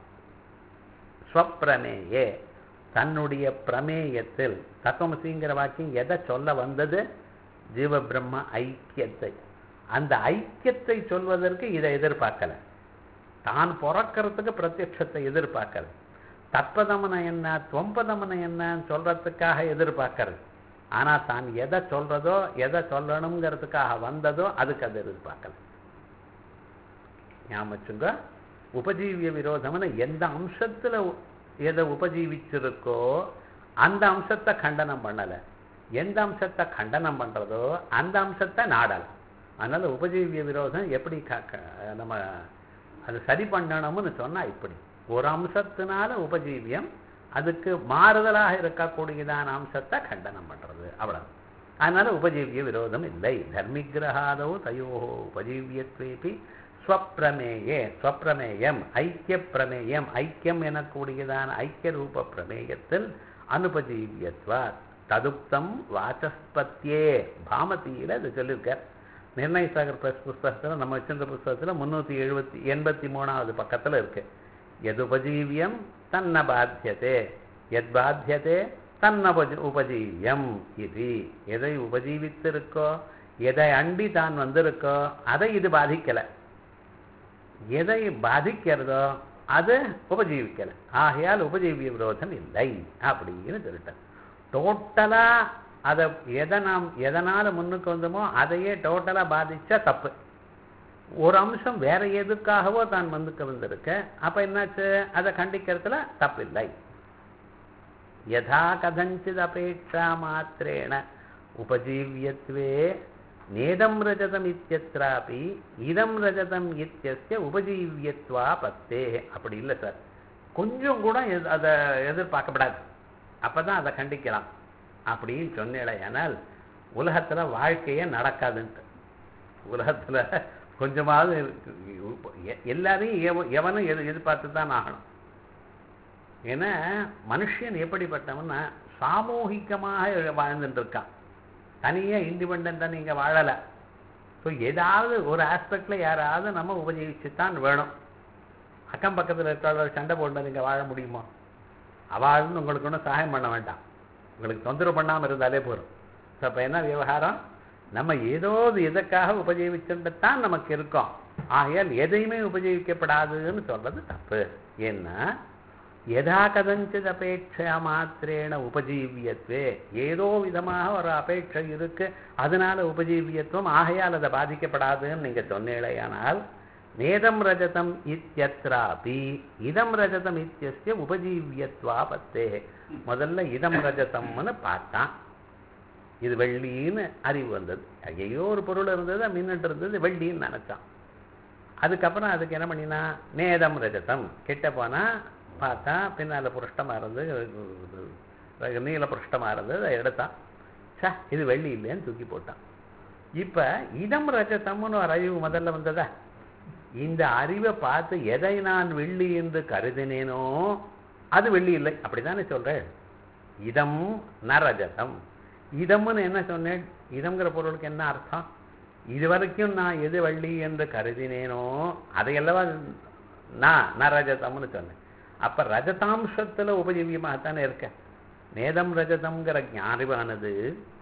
ஸ்வப்பிரமேயே தன்னுடைய பிரமேயத்தில் தத்துவமசிங்கிற வாக்கியம் எதை சொல்ல வந்தது ஜீவ பிரம்ம ஐக்கியத்தை அந்த ஐக்கியத்தை சொல்வதற்கு இதை எதிர்பார்க்கல தான் பிறக்கிறதுக்கு பிரத்யட்சத்தை எதிர்பார்க்கல தற்பதமன என்ன தொம்பதமன என்னன்னு சொல்றதுக்காக எதிர்பார்க்கறது ஆனா தான் எதை சொல்றதோ எதை சொல்லணுங்கிறதுக்காக வந்ததோ அதுக்கு அதை எதிர்பார்க்கல ஞாபகம் வச்சுங்க உபஜீவிய விரோதம்னு எந்த அம்சத்துல உ- எதை உபஜீவிச்சிருக்கோ அந்த அம்சத்தை கண்டனம் பண்ணல எந்த அம்சத்தை கண்டனம் பண்றதோ அந்த அம்சத்தை நாடல அதனால உபஜீவிய விரோதம் எப்படி க- க- நம்ம அது சரி பண்ணணும்னு சொன்னா இப்படி ஒரு அம்சத்தினால உபஜீவியம் அதுக்கு மாறுதலாக இருக்கக்கூடியதான அம்சத்தை கண்டனம் பண்றது அவ்வளவு அதனால உபஜீவிய விரோதம் இல்லை தர்மிகிரகாதோ தயோஹோ உபஜீவியத்வேபி ஸ்வப்பிரமேயே ஸ்வப்பிரமேயம் ஐக்கிய பிரமேயம் ஐக்கியம் எனக்கூடியதான ஐக்கிய ரூப பிரமேயத்தில் அனுபஜீவியத்வா ததுப்தம் வாசஸ்பத்தியே பாமதியில இது சொல்லியிருக்கார் நிர்ணய சாகர் பிரஸ் புஸ்தகத்தில் நம்ம வச்சிருந்த புஸ்தகத்தில் முந்நூற்றி எழுபத்தி எண்பத்தி மூணாவது பக்கத்தில் இருக்கு எது உபஜீவியம் தன்ன பாத்தியதே எத் பாத்தியதே தன்ன உபஜ- உபஜீவியம் இது எதை உபஜீவித்திருக்கோ எதை அண்டி தான் வந்திருக்கோ அதை இது பாதிக்கலை எதை பாதிக்கிறதோ அது உபஜீவிக்கல ஆகையால் உபஜீவிய விரோதம் இல்லை அப்படின்னு சொல்லிட்டார் டோட்டலா அதை எதை நாம் எதனால முன்னுக்கு வந்தோமோ அதையே டோட்டலா பாதிச்சா தப்பு ஒரு அம்சம் வேற எதுக்காகவோ தான் வந்துக்கு வந்திருக்க அப்ப என்னாச்சு அதை கண்டிக்கிறதுல தப்பில்லை யதா கதஞ்சித் அபேட்சா மாத்திரேண உபஜீவியத்வே நேதம் ரஜதம் இத்தியத்ராபி இதம் ரஜதம் இத்தியஸ்ய உபஜீவியத்வா பத்தே அப்படி இல்லை சார் கொஞ்சம் கூட எது- அதை எதிர்பார்க்கப்படாது அப்பதான் அதை கண்டிக்கலாம் அப்படின்னு சொன்னேனால் உலகத்துல வாழ்க்கையே நடக்காதுன்ட்டு உலகத்துல கொஞ்சமாவது இருக்கு. எ- எல்லாரையும் எவ- எவனும் எது எதிர்பார்த்து தான் ஆகணும் ஏன்னா மனுஷன் எப்படிப்பட்டவன்னா சாமூகிகமாக வாழ்ந்துட்டு இருக்கான் தனியா இண்டிபெண்டா நீங்க வாழல ஸோ ஏதாவது ஒரு ஆஸ்பெக்ட்ல யாராவது நம்ம உபயோகிச்சுத்தான் வேணும் அக்கம் பக்கத்துல இருக்கிறவங்க சண்டை போட்டு நீங்க வாழ முடியுமா அவாழ்னு உங்களுக்கு ஒன்றும் சகாயம் பண்ண வேண்டாம் உங்களுக்கு தொந்தரவு பண்ணாம இருந்தாலே போதும் ஸோ அப்போ என்ன விவகாரம் நம்ம ஏதோ ஒரு எதற்காக உபஜீவிச்சுட்டு தான் நமக்கு இருக்கோம் ஆகையால் எதையுமே உபஜீவிக்கப்படாதுன்னு சொல்றது தப்பு ஏன்னா யதா கதஞ்சித் அபேட்சா மாத்திரேன உபஜீவியத்வே ஏதோ விதமாக ஒரு அபேட்சை இருக்கு அதனால உபஜீவியத்துவம் ஆகையால் அதை பாதிக்கப்படாதுன்னு நீங்க சொன்னீங்களேயானால் நேதம் ரஜதம் இத்தியத்ராபி இதம் ரஜதம் இத்தியஸ்ய உபஜீவியத்வா பத்தே முதல்ல இதம் ரஜதம்னு பார்த்தான் இது வெள்ளின்னு அறிவு வந்தது ஐயோ ஒரு பொருள் இருந்தது அது மின்னிட்டு இருந்தது வெள்ளின்னு நினைச்சான் அதுக்கப்புறம் அதுக்கு என்ன பண்ணினா நேதம் ரஜதம் கிட்ட போனா பார்த்தா பின்னால புருஷ்டமா இருந்து நீல புருஷ்டமா இருந்தது அதை எடுத்தான் சே இது வெள்ளி இல்லைன்னு தூக்கி போட்டான் இப்ப இதம் ரஜதம்னு ஒரு அறிவு முதல்ல வந்ததா இந்த அறிவை பார்த்து எதை நான் வெள்ளி என்று கருதினேனோ அது வெள்ளி இல்லை அப்படிதானே சொல்றேன் இதம் ந ரஜதம் இதம்னு என்ன சொன்னேன் இதம்ங்கிற பொருளுக்கு என்ன அர்த்தம் இதுவரைக்கும் நான் எது வள்ளி என்று கருதினேனோ அதையல்லவா நான் நான் ரஜதம்னு சொன்னேன் அப்ப ரஜதாம்சத்துல உபஜீவியமாகத்தானே இருக்கேன் நேதம் ரஜதம்ங்கிற ஞானிவானது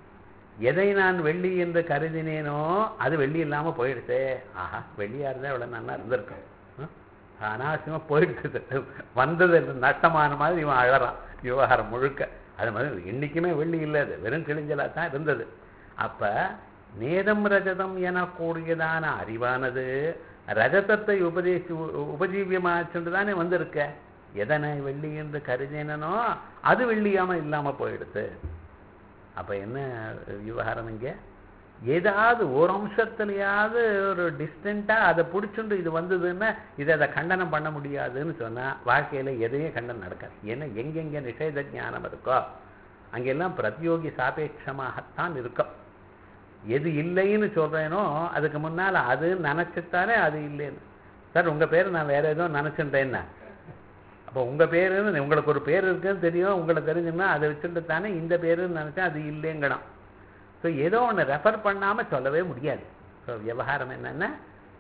எதை நான் வெள்ளி என்று கருதினேனோ அது வெள்ளி இல்லாம போயிடுச்சே ஆஹா வெள்ளியா இருந்தா இவ்வளவு நல்லா இருந்திருக்கும் ம்? அனாவசியமா போயிடுச்சு வந்தது நஷ்டமான மாதிரி இவன் அழறான் விவகாரம் முழுக்க அது மாதிரி இன்னைக்குமே வெள்ளி இல்லை அது வெறும் கிழிஞ்சலா தான் இருந்தது அப்ப நேதம் ரஜதம் எனக்கூடியதான அறிவானது ரஜதத்தை உபதேசி உபஜீவியமாச்சுட்டு தானே வந்திருக்க எதனை வெள்ளி என்று கருதினோ அது வெள்ளியாம இல்லாம போயிடுது அப்ப என்ன விவகாரம் இங்க ஏதாவது ஒரு அம்சத்துலயாவது ஒரு டிஸ்டண்டா அதை பிடிச்சுண்டு இது வந்ததுன்னா இதை அதை கண்டனம் பண்ண முடியாதுன்னு சொன்னா வாழ்க்கையில எதையும் கண்டனம் நடக்காது ஏன்னா எங்கெங்க நிஷேத ஞானம் இருக்கோ அங்கெல்லாம் பிரத்யோகி சாபேட்சமாகத்தான் இருக்கும் எது இல்லைன்னு சொல்றேனோ அதுக்கு முன்னால அது நினைச்சுத்தானே அது இல்லைன்னு சார் உங்க பேர் நான் வேற ஏதோ நினைச்சுட்டேன்னா அப்போ உங்க பேருன்னு உங்களுக்கு ஒரு பேர் இருக்குன்னு தெரியும் உங்களை தெரிஞ்சுன்னா அதை வச்சுட்டு தானே இந்த பேருன்னு நினைச்சேன் அது இல்லைங்கணும் ஸோ ஏதோ ஒன்று ரெஃபர் பண்ணாம சொல்லவே முடியாது ஸோ விவகாரம் என்னன்னா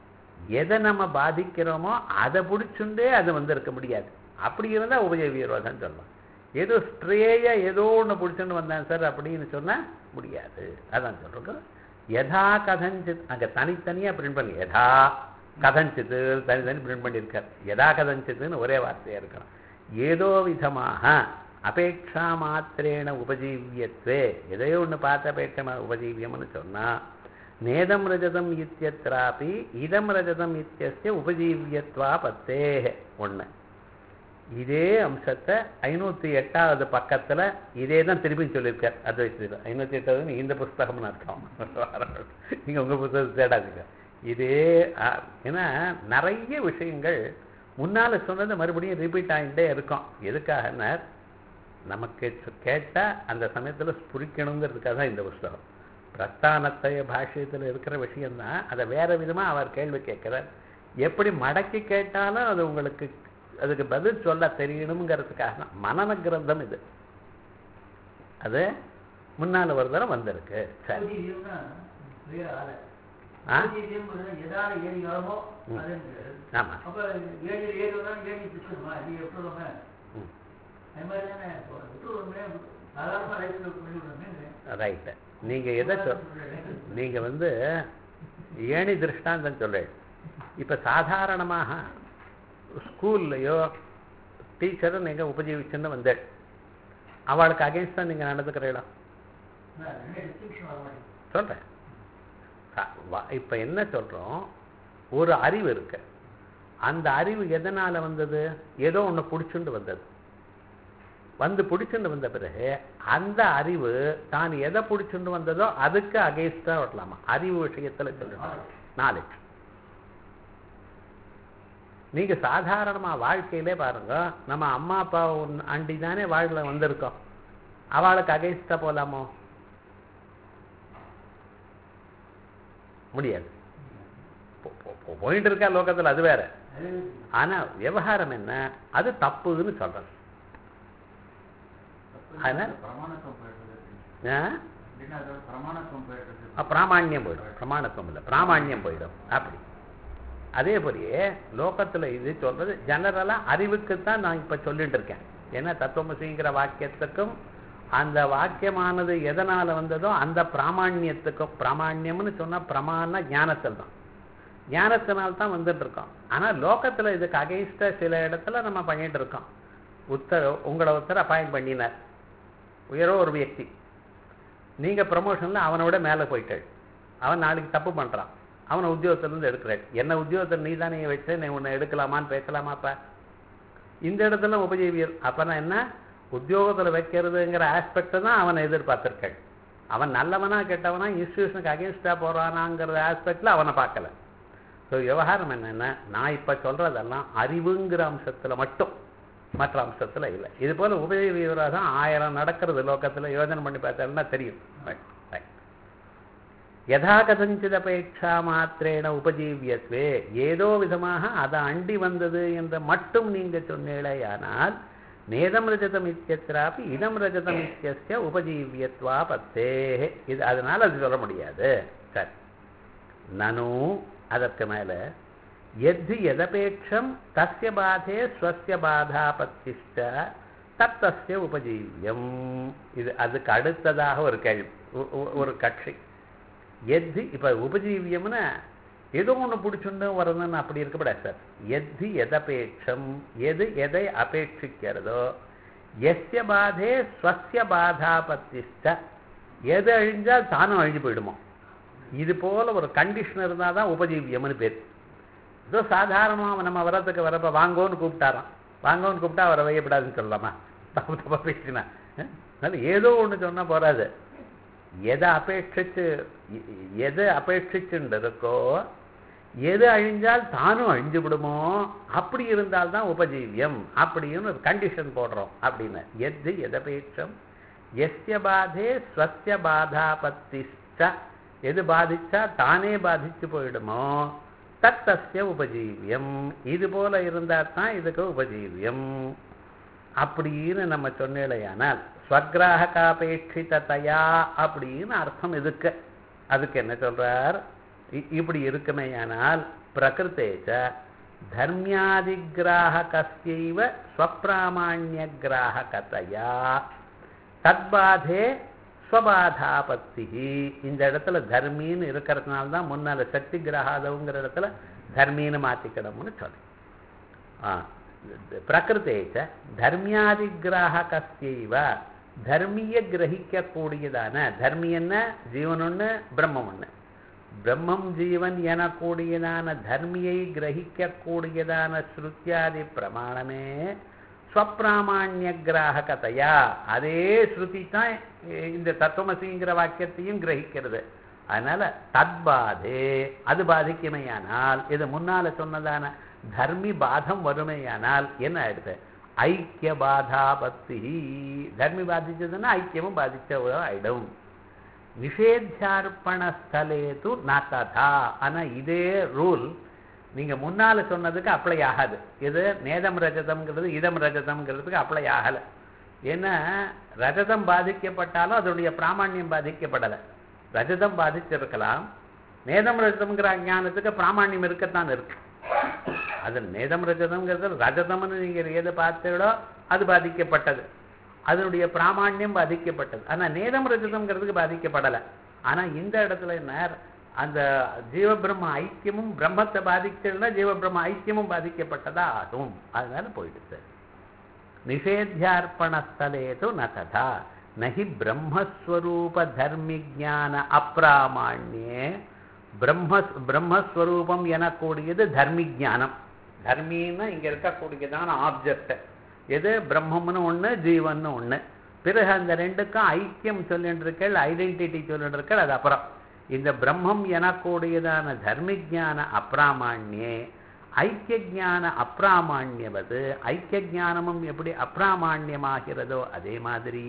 எதை நம்ம பாதிக்கிறோமோ அதை பிடிச்சுண்டே அது வந்து இருக்க முடியாது அப்படி இருந்தால் உபய விரோதம் சொல்லலாம் ஏதோ ஸ்ட்ரேயா ஏதோ ஒன்று பிடிச்சுன்னு வந்தேன் சார் அப்படின்னு சொன்னா முடியாது அதான் சொல்றோம் யதா கதஞ்சித் அங்க தனித்தனியா பிரிண்ட் பண்ணி யதா கதஞ்சித்து தனித்தனி பிரிண்ட் பண்ணியிருக்கார் யதா கதஞ்சித்துன்னு ஒரே வார்த்தையா இருக்கணும் ஏதோ விதமாக அபேட்சா மாத்திரேன உபஜீவியத்வே எதையோ ஒன்று பார்த்த அபேட்சமா உபஜீவியம்னு சொன்னா நேதம் ரஜதம் இத்தியத்ராபி இதம் ரஜதம் இத்தியஸ்ய உபஜீவியத்வா பத்தே ஒண்ணு இதே அம்சத்தை ஐநூத்தி எட்டாவது பக்கத்துல இதே தான் திருப்பி சொல்லியிருக்கார் அத்வைத்தில் ஐநூத்தி எட்டாவது இந்த புஸ்தகம்னு அர்த்தம் நீங்க உங்க புத்தகத்தை தேடாதீங்க இதே ஆ, ஏன்னா நிறைய விஷயங்கள் முன்னால சொன்னது மறுபடியும் ரிப்பீட் ஆகிட்டே இருக்கும் எதுக்காகன்னா நமக்கு சொ- கேட்டா அந்த சமயத்துல ஸ்புரிக்கணுங்கிறதுக்காக தான் இந்த புஸ்தகம் பிரஸ்தானத்தைய பாஷ்யத்துல இருக்கிற விஷயம்தான் அதை வேற விதமா அவர் கேள்வி கேட்கிறார் எப்படி மடக்கி கேட்டாலும் அது உங்களுக்கு அதுக்கு பதில் சொல்ல தெரியணுங்கிறதுக்காக தான் மனன கிரந்தம் இது அது முன்னால ஒரு தடவை வந்திருக்கு சரி உபஜீவியம்னா வேற ஆளு. ஆ? உபஜீவியம்ங்கிறது எதால ஏறி வரமோ ம். அதுங்கிறது. ஆமா அப்ப ஏழி ஏறி வந்தா ஏழி திட்டுமா நீ விட்டுருவோமே ம் அது மாதிரி தானே இப்போ விட்டுருவோமே சாதாரணமா லைஃப்ல பண்ணி விடுறோமே ரைட்டு நீங்க எதை சொல் நீங்க வந்து ஏணி திருஷ்டாந்தம் சொல்றேன் இப்ப சாதாரணமாக ஸ்கூல்லையோ டீச்சரை நீங்க உபஜீவிச்சுன்னு வந்தேன் அவளுக்கு அகேன்ஸ்டா நீங்க நடந்துக்கிறீங்களா ரெஸ்ட்ரிக்ஷன் வர மாட்டேங்குது சொல்றேன் ச- வ- இப்ப என்ன சொல்றோம் ஒரு அறிவு இருக்கு அந்த அறிவு எதனால வந்தது ஏதோ ஒண்ணு பிடிச்சுண்டு வந்தது வந்து பிடிச்சுண்டு வந்த பிறகு அந்த அறிவு தான் எதை பிடிச்சுண்டு வந்ததோ அதுக்கு அகேன்ஸ்டா வரலாமா அறிவு விஷயத்துல சொல்லணும் நாலேஜ் நீங்க சாதாரணமா வாழ்க்கையிலே பாருங்க நம்ம அம்மா அப்பா அண்டி தானே வாழ்ல வந்திருக்கோம் அவளுக்கு அகேன்ஸ்டா போலாமோ முடியாது போ- போ- போ- போயிட்டு இருக்கா லோகத்துல அது வேற அது ஆனா விவகாரம் என்ன அது தப்புன்னு சொல்றது அதனால பிரமாணத்துவம் போயிடுறது ஆ? அப்படின்னா அதோட பிரமாணத்துவம் போயிடுறது அ, பிராமாண்யம் போயிடும் பிரமாணத்துவம் இல்லை பிராமாண்யம் போயிடும் அப்படி அதே போலயே லோகத்துல இது சொல்றது ஜெனரலா அறிவுக்குத்தான் நான் இப்ப சொல்லிட்டு இருக்கேன் ஏன்னா தத்துவமசிங்கிற வாக்கியத்துக்கும் அந்த வாக்கியமானது எதனால வந்ததோ அந்த பிராமாண்யத்துக்கும் பிராமாண்யம்னு சொன்னா பிரமாண ஞானத்தில் தான் ஞானத்தினால் தான் வந்துட்டு இருக்கோம் ஆனா லோகத்துல இதுக்கு அகைன்ஸ்டா சில இடத்துல நம்ம பண்ணிட்டு இருக்கோம் உத்தர உங்களை ஒருத்தர் அப்பாயிண்ட் பண்ணினார் உயரோ ஒரு வியக்தி நீங்க ப்ரமோஷன்ல அவனை விட மேலே போயிட்டாள் அவன் நாளைக்கு தப்பு பண்றான் அவனை உத்தியோகத்திலிருந்து எடுக்கிறாள் என்ன உத்தியோகத்தை நீ தானே வச்சு நீ உன்னை எடுக்கலாமான்னு பேசலாமாப்பா இந்த இடத்துல உபஜீவியல் அப்பனா என்ன உத்தியோகத்துல வைக்கிறதுங்கிற ஆஸ்பெக்டை தான் அவனை எதிர்பார்த்திருக்காள் அவன் நல்லவனா கெட்டவனா இன்ஸ்டியூஷனுக்கு அகேன்ஸ்டா போறானாங்கிற ஆஸ்பெக்ட்ல அவனை பார்க்கல ஸோ விவகாரம் என்னன்னா நான் இப்ப சொல்றதெல்லாம் அறிவுங்கிற அம்சத்துல மட்டும் மற்ற அம்சத்துல இல்லை இது போல உபயோக விவரம் ஆயிரம் நடக்கிறது லோகத்துல யோஜனை பண்ணி பார்த்தா தெரியும் Right, right. யதா கதஞ்சிதபேட்சா மாத்திரேன உபஜீவியத்வே ஏதோ விதமாக அதை அண்டி வந்தது என்று மட்டும் நீங்க சொன்னீழையானால் நேதம் ரஜதம் இத்தியத்திராப்பி இதம் ரஜதம் இத்தியஸ்ய உபஜீவியத்வா பத்தே இது அதனால அது சொல்ல முடியாது சரி நனு அதற்கு மேல எத்து எதபேட்சம் தஸ்ய பாதே ஸ்வஸ்ய பாதாபத்திஷ்ட தத்தஸ்ய உபஜீவியம் இது அதுக்கு அடுத்ததாக ஒரு கேள்வி ஒ- ஒ- ஒரு கட்சி எத்து இப்ப உபஜீவியம்னா ஏதோ ஒண்ணு பிடிச்சுண்டு வரணும்னு அப்படி இருக்கக்கூடாது சார் எத்து எதபேட்சம் எது எதை அபேட்சிக்கிறதோ எஸ்ய பாதே ஸ்வஸ்ய பாதாபத்திஷ்ட எது அழிஞ்சால் தானும் அழிஞ்சு போயிடுமோ இது போல ஒரு கண்டிஷன் இருந்தால் தான் உபஜீவியம்னு பேர் ஏதோ சாதாரணமாக நம்ம வரத்துக்கு வரப்ப வாங்கோன்னு கூப்பிட்டாராம் வாங்கோன்னு கூப்பிட்டா அவரை வையப்படாதுன்னு சொல்லலாமா தப்பு தப்பா பேசினா அதனால ஏதோ ஒன்று சொன்னா போறாது எதை அபேட்சிச்சு எ- எது அபேட்சிச்சுன்னு இருக்கோ எது அழிஞ்சால் தானும் அழிஞ்சு விடுமோ அப்படி இருந்தால்தான் உபஜீவியம் அப்படின்னு ஒரு கண்டிஷன் போடுறோம் அப்படின்னு எது எதபேட்சம் எஸ்ய பாதே ஸ்வஸ்ய பாதாபத்திஷ்ட எது பாதிச்சா தானே பாதிச்சு போயிடுமோ தத்தஸ்ய உபஜீவியம் இது போல இருந்தா தான் இதுக்கு உபஜீவியம் அப்படின்னு நம்ம சொன்னேலையானால் ஸ்வக்ராஹகாபேட்சிதயா அப்படின்னு அர்த்தம் இதுக்கு அதுக்கு என்ன சொல்றார் இ- இப்படி இருக்குமேயானால் பிரகிருத்தேச்ச தர்மியாதிகிராகஸ்யைவ ஸ்வப்பிராமாண்ய கிராககதையா தத்பாதே ஸ்வபாதாபத்தி இந்த இடத்துல தர்மின்னு இருக்கிறதுனால தான் முன்னால சக்தி கிரகாதவுங்கிற இடத்துல தர்மின்னு மாத்திக்கணும்னு சொல்லி ஆ, பிரகிருத்தேச்ச தர்மியாதிகிராகஸ்யைவ தர்மிய கிரகிக்கக்கூடியதான தர்மி என்ன ஜீவன் ஒண்ணு பிரம்மம் ஒண்ணு பிரம்மம் ஜீவன் எனக்கூடியதான தர்மியை கிரகிக்கக்கூடியதான ஸ்ருத்தியாதி பிரமாணமே ஸ்வப்பிராமாண்ய கிராககதையா அதே ஸ்ருதி தான் இந்த தத்துவமசிங்கிற வாக்கியத்தையும் கிரகிக்கிறது அதனால தத்பாதே அது பாதிக்குமையானால் இது முன்னால சொன்னதான தர்மி பாதம் வருமையானால் என்ன ஆயிடுது ஐக்கிய பாதாபத்தி தர்மி பாதிச்சதுன்னா ஐக்கியமும் பாதிச்ச ஆயிடும் நிஷேத்தியார்ப்பணஸ்தலே து நாத்ததா ஆனா இதே ரூல் நீங்க முன்னால சொன்னதுக்கு அப்ளை ஆகாது இது நேதம் ரஜதம்ங்கிறது இதம் ரஜதம்ங்கிறதுக்கு அப்ளை ஆகல ஏன்னா ரஜதம் பாதிக்கப்பட்டாலும் அதனுடைய பிராமாண்யம் பாதிக்கப்படலை ரஜதம் பாதிச்சிருக்கலாம் நேதம் ரஜதம்ங்கிற அஞ்ஞானத்துக்கு பிராமாண்யம் இருக்கத்தான் இருக்கு அது நேதம் ரஜதம்ங்கிறது ரஜதம்னு நீங்க எதை பார்த்தீங்களோ அது பாதிக்கப்பட்டது அதனுடைய பிராமாண்யம் பாதிக்கப்பட்டது ஆனா நேதம் ரஜதம்ங்கிறதுக்கு பாதிக்கப்படலை ஆனா இந்த இடத்துல என்ன அந்த ஜீவபிரம்ம ஐக்கியமும் பிரம்மத்தை பாதிச்சதுன்னா ஜீவபிரம்ம ஐக்கியமும் பாதிக்கப்பட்டதா ஆகும் அதனால போயிடுச்சு நிஷேத்தியார்ப்பணஸ்தலேது ந ததா நகி பிரம்மஸ்வரூப தர்மி ஜான அப்பிராமாண்யே பிரம்ம பிரம்மஸ்வரூபம் எனக்கூடியது தர்மி ஞானம் தர்மின்னா இங்க இருக்கக்கூடியதான ஆப்ஜெக்ட் எது பிரம்மம்னு ஒண்ணு ஜீவன்னு ஒண்ணு பிறகு அந்த ரெண்டுக்கும் ஐக்கியம் சொல்லிட்டு இருக்கள் ஐடென்டிட்டி சொல்லிட்டு இருக்கள் அது அப்புறம் இந்த பிரம்மம் எனக்கூடியதான தர்மி ஜான அப்பிராமாண்யே ஐக்கிய ஜான அப்பிராமாண்யவது ஐக்கிய ஞானமும் எப்படி அப்பிராமாண்யமாகிறதோ அதே மாதிரி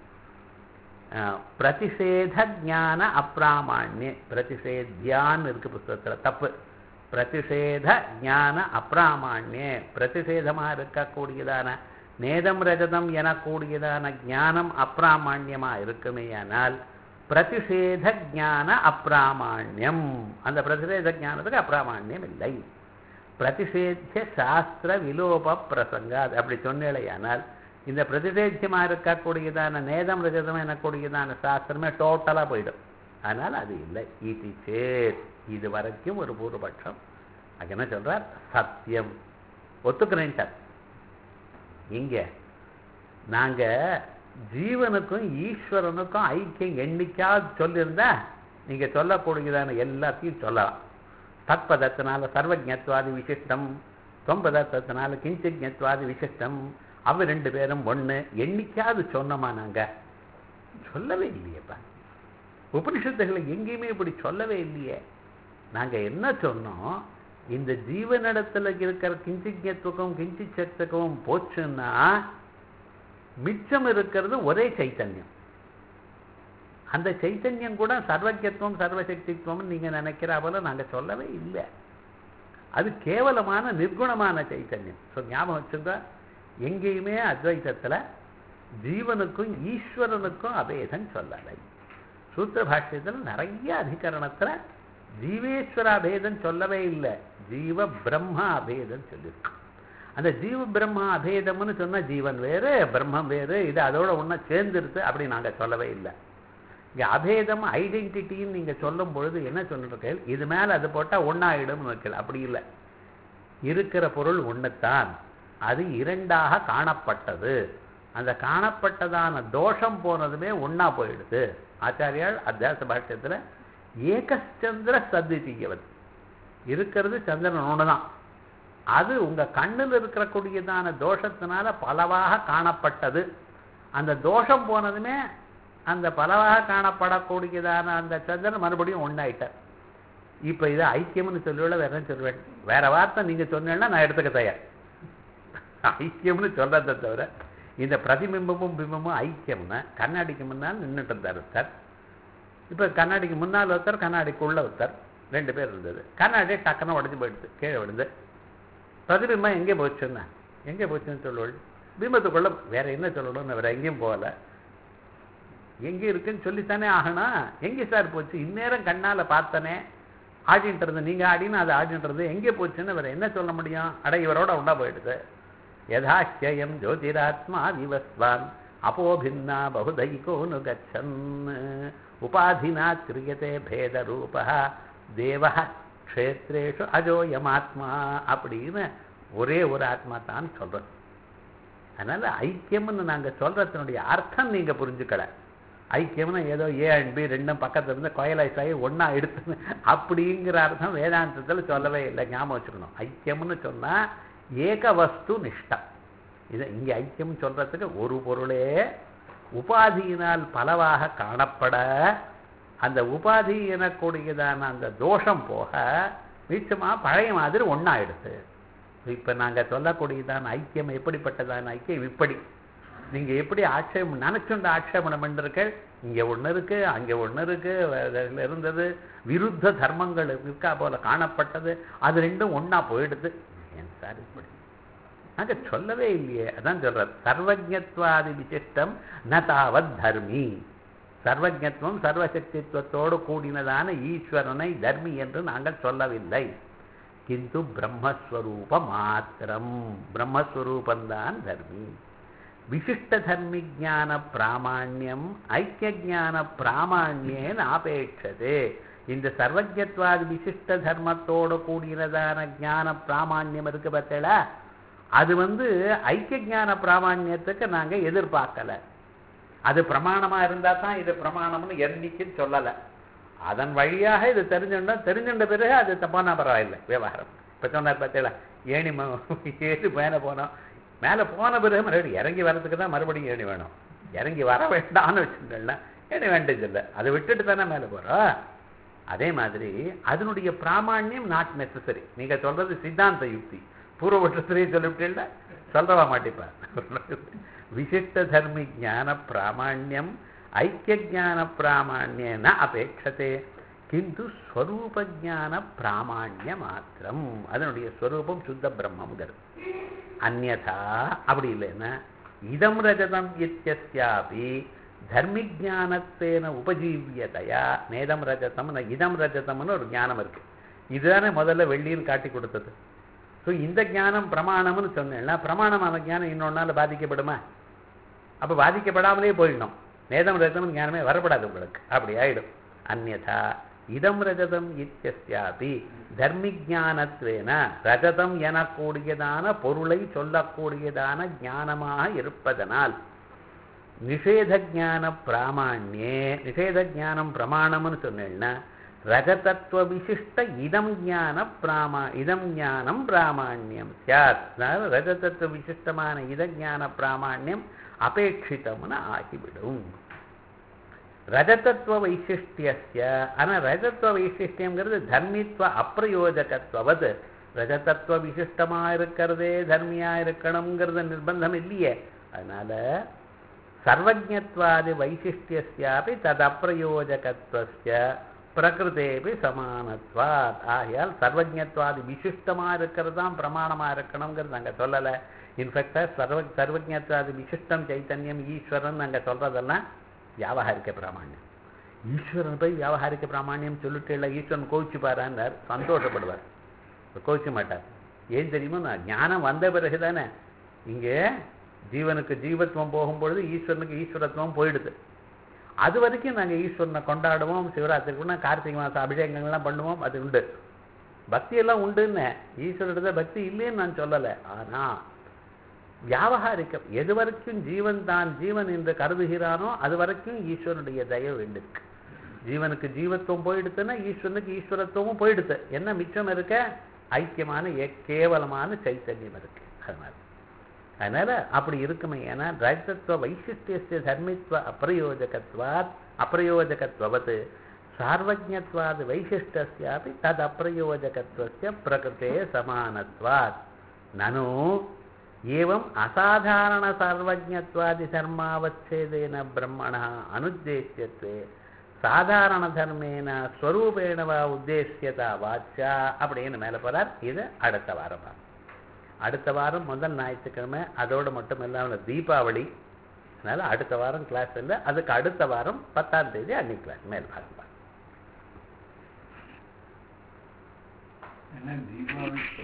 அஹ், பிரதிஷேத ஞான அப்பிராமாண்ய பிரதிஷேத்யான்னு இருக்கு புஸ்தகத்துல தப்பு பிரதிஷேத ஞான அப்பிராமாண்யே பிரதிஷேதமா இருக்கக்கூடியதான நேதம் ரஜதம் எனக்கூடியதான ஞானம் அப்பிராமாண்யமா இருக்குமேயானால் பிரதிஷேத ஞான அப்பிராமாண்யம் அந்த பிரதிஷேத ஞானத்துக்கு அப்பிராமாண்யம் இல்லை பிரதிஷேத்திய சாஸ்திர விலோப பிரசங்காத் அப்படி சொன்னேலையானால் இந்த பிரதிஷேத்தியமா இருக்கக்கூடியதான நேதம் ரஜதம் எனக்கூடியதான சாஸ்திரமே டோட்டலா போயிடும் அதனால அது இல்லை இது சேத் இது வரைக்கும் ஒரு பூர்வபட்சம் அது என்ன சொல்றார் சத்தியம் ஒத்துக்கிறேன் சார் இங்க நாங்க ஜீவனுக்கும் ஈஸ்வரனுக்கும் ஐக்கியம் எண்ணிக்காவது சொல்லியிருந்தா நீங்க சொல்லக்கூடியதான எல்லாத்தையும் சொல்லலாம் தத்பதத்தினால சர்வஜத்வாதி விசிஷ்டம் தொம்பதத்தினால கிஞ்சிஜத்வாதி விசிஷ்டம் அவ ரெண்டு பேரும் ஒண்ணு எண்ணிக்காவது சொன்னோமா நாங்க சொல்லவே இல்லையேப்பா உபனிஷத்துகளை எங்கேயுமே இப்படி சொல்லவே இல்லையே நாங்க என்ன சொன்னோம் இந்த ஜீவனிடத்துல இருக்கிற கிஞ்சிஜத்துவம் கிஞ்சிச்சத்துவம் போச்சுன்னா மிச்சம் இருக்கிறது ஒரே சைத்தன்யம் அந்த சைத்தன்யம் கூட சர்வஜத்துவம் சர்வசக்தித்துவம் நீங்க நினைக்கிறா போல நாங்க சொல்லவே இல்லை அது கேவலமான நிர்குணமான சைத்தன்யம் ஸோ ஞாபகம் வச்சுங்க எங்கேயுமே அத்வைத்தத்துல ஜீவனுக்கும் ஈஸ்வரனுக்கும் அபேதம் சொல்லலை சூத்திர பாஷ்யத்தில் நிறைய அதிகரணத்துல ஜீவேஸ்வர அபேதம் சொல்லவே இல்லை ஜீவ பிரம்மா அபேதம் சொல்லியிருக்கு அந்த ஜீவ பிரம்மா அபேதம்னு சொன்னா ஜீவன் வேறு பிரம்மம் வேறு இது அதோட ஒன்றா சேர்ந்துருது அப்படி நாங்க சொல்லவே இல்லை இங்க அபேதம் ஐடென்டிட்டின்னு நீங்க சொல்லும் பொழுது என்ன சொல்லிருக்கீங்க இது மேல அது போட்டா ஒன்னாயிடும்னு வைக்கல அப்படி இல்லை இருக்கிற பொருள் ஒண்ணுத்தான் அது இரண்டாக காணப்பட்டது அந்த காணப்பட்டதான தோஷம் போனதுமே ஒண்ணா போயிடுது ஆச்சாரியால் அத்தியாச பாஷ்யத்துல ஏகச்சந்திர சத்விதீயவன் இருக்கிறது சந்திரன் ஒண்ணுதான் அது உங்க கண்ணில் இருக்கக்கூடியதான தோஷத்தினால பலவாக காணப்பட்டது அந்த தோஷம் போனதுமே அந்த பலவாக காணப்படக்கூடியதான அந்த சந்திரன் மறுபடியும் ஒண்ணாயிட்டார் இப்ப இது ஐக்கியம்னு சொல்லுவேன் வேற என்ன சொல்லுவேன் வேற வார்த்தை நீங்க சொன்னீங்கன்னா நான் எடுத்துக்க தயார் ஐக்கியம்னு சொல்றதை தவிர இந்த பிரதிபிம்பமும் பிம்பமும் ஐக்கியம்னா கண்ணாடிக்கு முன்னால் நின்றுட்டு இருந்தார் ஒருத்தர் இப்போ கண்ணாடிக்கு முன்னால் ஒருத்தர் கண்ணாடிக்குள்ள ஒருத்தர் ரெண்டு பேர் இருந்தது கண்ணாடி டக்குன்னு உடஞ்சி போயிடுது கீழே விழுந்து பிரதிபிம்பம் எங்கே போச்சுன்னா எங்கே போச்சுன்னு சொல்லுவாள் பிம்பத்துக்குள்ள வேற என்ன சொல்லணும்னு வேற எங்கேயும் போகல எங்கே இருக்குன்னு சொல்லித்தானே ஆகணும் எங்கே சார் போச்சு இந்நேரம் கண்ணால பார்த்தனே ஆடின்றது நீங்க ஆடின்னு அது ஆடின்றது எங்கே போச்சுன்னு வேற என்ன சொல்ல முடியும் அட இவரோட உண்டா போயிடுது யதாக்கியம் ஜோதிராத்மா விவஸ்வான் அப்போபின்னா பகுதைகோனு கச்சன் உபாதினா கிரியதே பேத ரூபா தேவ க்ஷேத்ரேஷு அஜோயமாத்மா அப்படின்னு ஒரே ஒரு ஆத்மா தான் சொல்றது அதனால ஐக்கியம்னு நாங்க சொல்றதுனுடைய அர்த்தம் நீங்க புரிஞ்சுக்கல ஐக்கியம்னா ஏதோ ஏ அண்ட் பி ரெண்டும் பக்கத்துல இருந்து கோயலாய் சாயி ஒண்ணா எடுத்து அப்படிங்கிற அர்த்தம் வேதாந்தத்துல சொல்லவே இல்லை ஞாபகம் வச்சுக்கணும் ஐக்கியம்னு சொன்னா ஏக வஸ்து நிஷ்டம் இது இங்க ஐக்கியம் சொல்றதுக்கு ஒரு பொருளே உபாதியினால் பலவாக காணப்பட அந்த உபாதி எனக்கூடியதான அந்த தோஷம் போக மிச்சமா பழைய மாதிரி ஒன்னாயிடுது இப்ப நாங்க சொல்லக்கூடியதான ஐக்கியம் எப்படிப்பட்டதான ஐக்கியம் இப்படி நீங்க எப்படி ஆட்சேபம் நினைச்சுண்ட ஆட்சேபணம் பண்ணிருக்க இங்க ஒண்ணு இருக்கு அங்க ஒண்ணு இருக்கு அதுல இருந்தது விருத்த தர்மங்கள் இருக்கா போல காணப்பட்டது அது ரெண்டும் ஒண்ணா போயிடுது ஏன் சார் இப்படி நாங்க சொல்லவே இல்லையே அதான் சொல்ற சர்வஜத்வாதி விசிஷ்டம் ந தாவத் தர்மி சர்வஜத்துவம் சர்வசக்தித்துவத்தோடு கூடினதான ஈஸ்வரனை தர்மி என்று நாங்கள் சொல்லவில்லை கிந்து பிரம்மஸ்வரூப மாத்திரம் பிரம்மஸ்வரூபந்தான் தர்மி விசிஷ்ட தர்மி ஜான பிராமாண்யம் ஐக்கிய ஜான பிராமாண்யேன் ஆபேட்சதே இந்த சர்வஜத்வாதி விசிஷ்ட தர்மத்தோடு கூடினதான ஞான பிராமாண்யம் இருக்கு பார்த்தீங்களா அது வந்து ஐக்கிய ஞான பிராமாண்யத்துக்கு நாங்க எதிர்பார்க்கல அது பிரமாணமா இருந்தா தான் இது பிரமாணம்னு என்னைக்குன்னு சொல்லல அதன் வழியாக இது தெரிஞ்சுட்டா தெரிஞ்சுட்ட பிறகு அது தப்பான பரவாயில்லை விவகாரம் இப்ப சொன்னார் பார்த்தீங்களா ஏணி ம- ஏறி மேலே போனோம் மேலே போன பிறகு மறுபடியும் இறங்கி வர்றதுக்கு தான் மறுபடியும் ஏணி வேணும் இறங்கி வர வேண்டாம்னு வச்சுட்டோம்னா ஏணி வேண்டியதில்லை அதை விட்டுட்டு தானே மேலே போறோம் அதே மாதிரி அதனுடைய பிராமாண்யம் நாட் நெசசரி நீங்க சொல்றது சித்தாந்த யுக்தி பூர்வபட்சத்திலேயே சொல்லிவிட்டீங்களா சொல்லவா மாட்டிப்பா விசிஷ்ட தர்மி ஞான பிராமாண்யம் ஐக்கிய ஜான பிராமாண்யன அபேட்சதே கிந்து ஸ்வரூப ஜான பிராமாண்ய மாத்திரம் அதனுடைய ஸ்வரூபம் சுத்த பிரம்மங்கிறது அந்யதா அப்படி இல்லைன்னா இதம் ரஜதம் இத்தியஸ்யாபி தர்மிஜானத்தேன உபஜீவியதையா நேதம் ரஜதம் இதம் ரஜதம்னு ஒரு ஞானம் இருக்கு இதுதானே முதல்ல வெள்ளின்னு காட்டி கொடுத்தது ஸோ இந்த ஞானம் பிரமாணம்னு சொன்னேன்னா பிரமாணமான ஞானம் இன்னொன்னால பாதிக்கப்படுமா அப்ப பாதிக்கப்படாமலே போயிடணும் நேதம் ரஜதம் ஞானமே வரப்படாது உங்களுக்கு அப்படி ஆயிடும் அந்யதா இதம் ரஜதம் இத்தியஸ்யாபி தர்மிஜானத்வேன ரஜதம் எனக்கூடியதான பொருளை சொல்லக்கூடியதான ஞானமாக இருப்பதனால் நிஷேதஜான பிராமாண்யே நிஷேதஜானம் பிரமாணம்னு சொன்னேன்னா ரஜதத்துவ விசிஷ்ட இதம் ஞான பிராமா இதம் ஞானம் பிராமாண்யம் சியாத் அதாவது ரஜதத்துவ விசிஷ்டமான இத ஞான பிராமாண்யம் அபேட்சிதம்னு ஆகிவிடும் ரஜதத்துவ வைசிஷ்டியஸ்ய ஆனால் ரஜத்துவ வைசிஷ்டியங்கிறது தர்மித்வ அப்பிரயோஜகத்துவது ரஜதத்துவ விசிஷ்டமாக இருக்கிறதே தர்மியாக இருக்கணுங்கிறது நிர்பந்தம் இல்லையே அதனால சர்வஜத்வாதி வைசிஷ்டியஸ்யாபி தது அப்பிரயோஜகத்துவஸ்ய பிரகிருதேபி சமானத்வாத் ஆகையால் சர்வஜத்வாதி விசிஷ்டமாக இருக்கிறது தான் பிரமாணமாக இருக்கணுங்கிறது நாங்கள் சொல்லலை இன்ஃபேக்டாக சர்வ சர்வஜத்வாதி விசிஷ்டம் சைத்தன்யம் ஈஸ்வரன் நாங்கள் சொல்கிறதெல்லாம் வியாபகாரிக்க பிராமணியம் ஈஸ்வரன் போய் வியாபகாரிக்க பிராமணியம் சொல்லிட்டு இல்லை ஈஸ்வரன் கோவிச்சு பாரான்னார் சந்தோஷப்படுவார் கோவிக்க மாட்டார் ஏன் தெரியுமா நான் ஞானம் வந்த பிறகு தானே இங்கே ஜீவனுக்கு ஜீவத்துவம் போகும்பொழுது ஈஸ்வரனுக்கு ஈஸ்வரத்துவம் போயிடுது அது வரைக்கும் நாங்கள் ஈஸ்வரனை கொண்டாடுவோம் சிவராத்திரிக்குன்னா கார்த்திகை மாதம் அபிஷேகங்கள்லாம் பண்ணுவோம் அது உண்டு பக்தியெல்லாம் உண்டுன்னு ஈஸ்வரத்தை பக்தி இல்லைன்னு நான் சொல்லலை ஆனால் வியாபகாரிக்கம் எது வரைக்கும் ஜீவன் தான் ஜீவன் என்று கருதுகிறானோ அது வரைக்கும் ஈஸ்வரனுடைய தயவு வேண்டியிருக்கு ஜீவனுக்கு ஜீவத்துவம் போயிடுத்துன்னா ஈஸ்வரனுக்கு ஈஸ்வரத்துவமும் போயிடுது என்ன மிச்சம் இருக்க ஐக்கியமான ஏ- கேவலமான சைத்தன்யம் இருக்கு அதனால அதனால அப்படி இருக்குமே ஏன்னா ரஜத்துவ வைசிஷ்டிய தர்மித்வ அப்பிரயோஜகத்வாத் அப்பிரயோஜகத்வவத் சார்வஜத்வாத் வைசிஷ்டஸ்யாபி தத் அப்பிரயோஜகத்வஸ்ய பிரகிருதே சமானத்வாத் நனு ஏவம் அசாதாரண சார்வஜத்வாதி தர்மாவச்சேதேன பிரம்மண அனுத்தேசியத்வே சாதாரண தர்மேன ஸ்வரூபேண வா உத்தேசியதா வாச்சா அப்படின்னு மேலே போறார் இது அடுத்த வாரம் பார்ப்போம். அடுத்த வாரம் முதல் ஞாயிற்றுக்கிழமை அதோடு மட்டும் இல்லாமல் தீபாவளி அதனால் அடுத்த வாரம் கிளாஸ் இல்லை அதுக்கு அடுத்த வாரம் பத்தாம் தேதி அன்னைக்கு கிளாஸ் மேல் பாருங்க என்ன தீபாவளி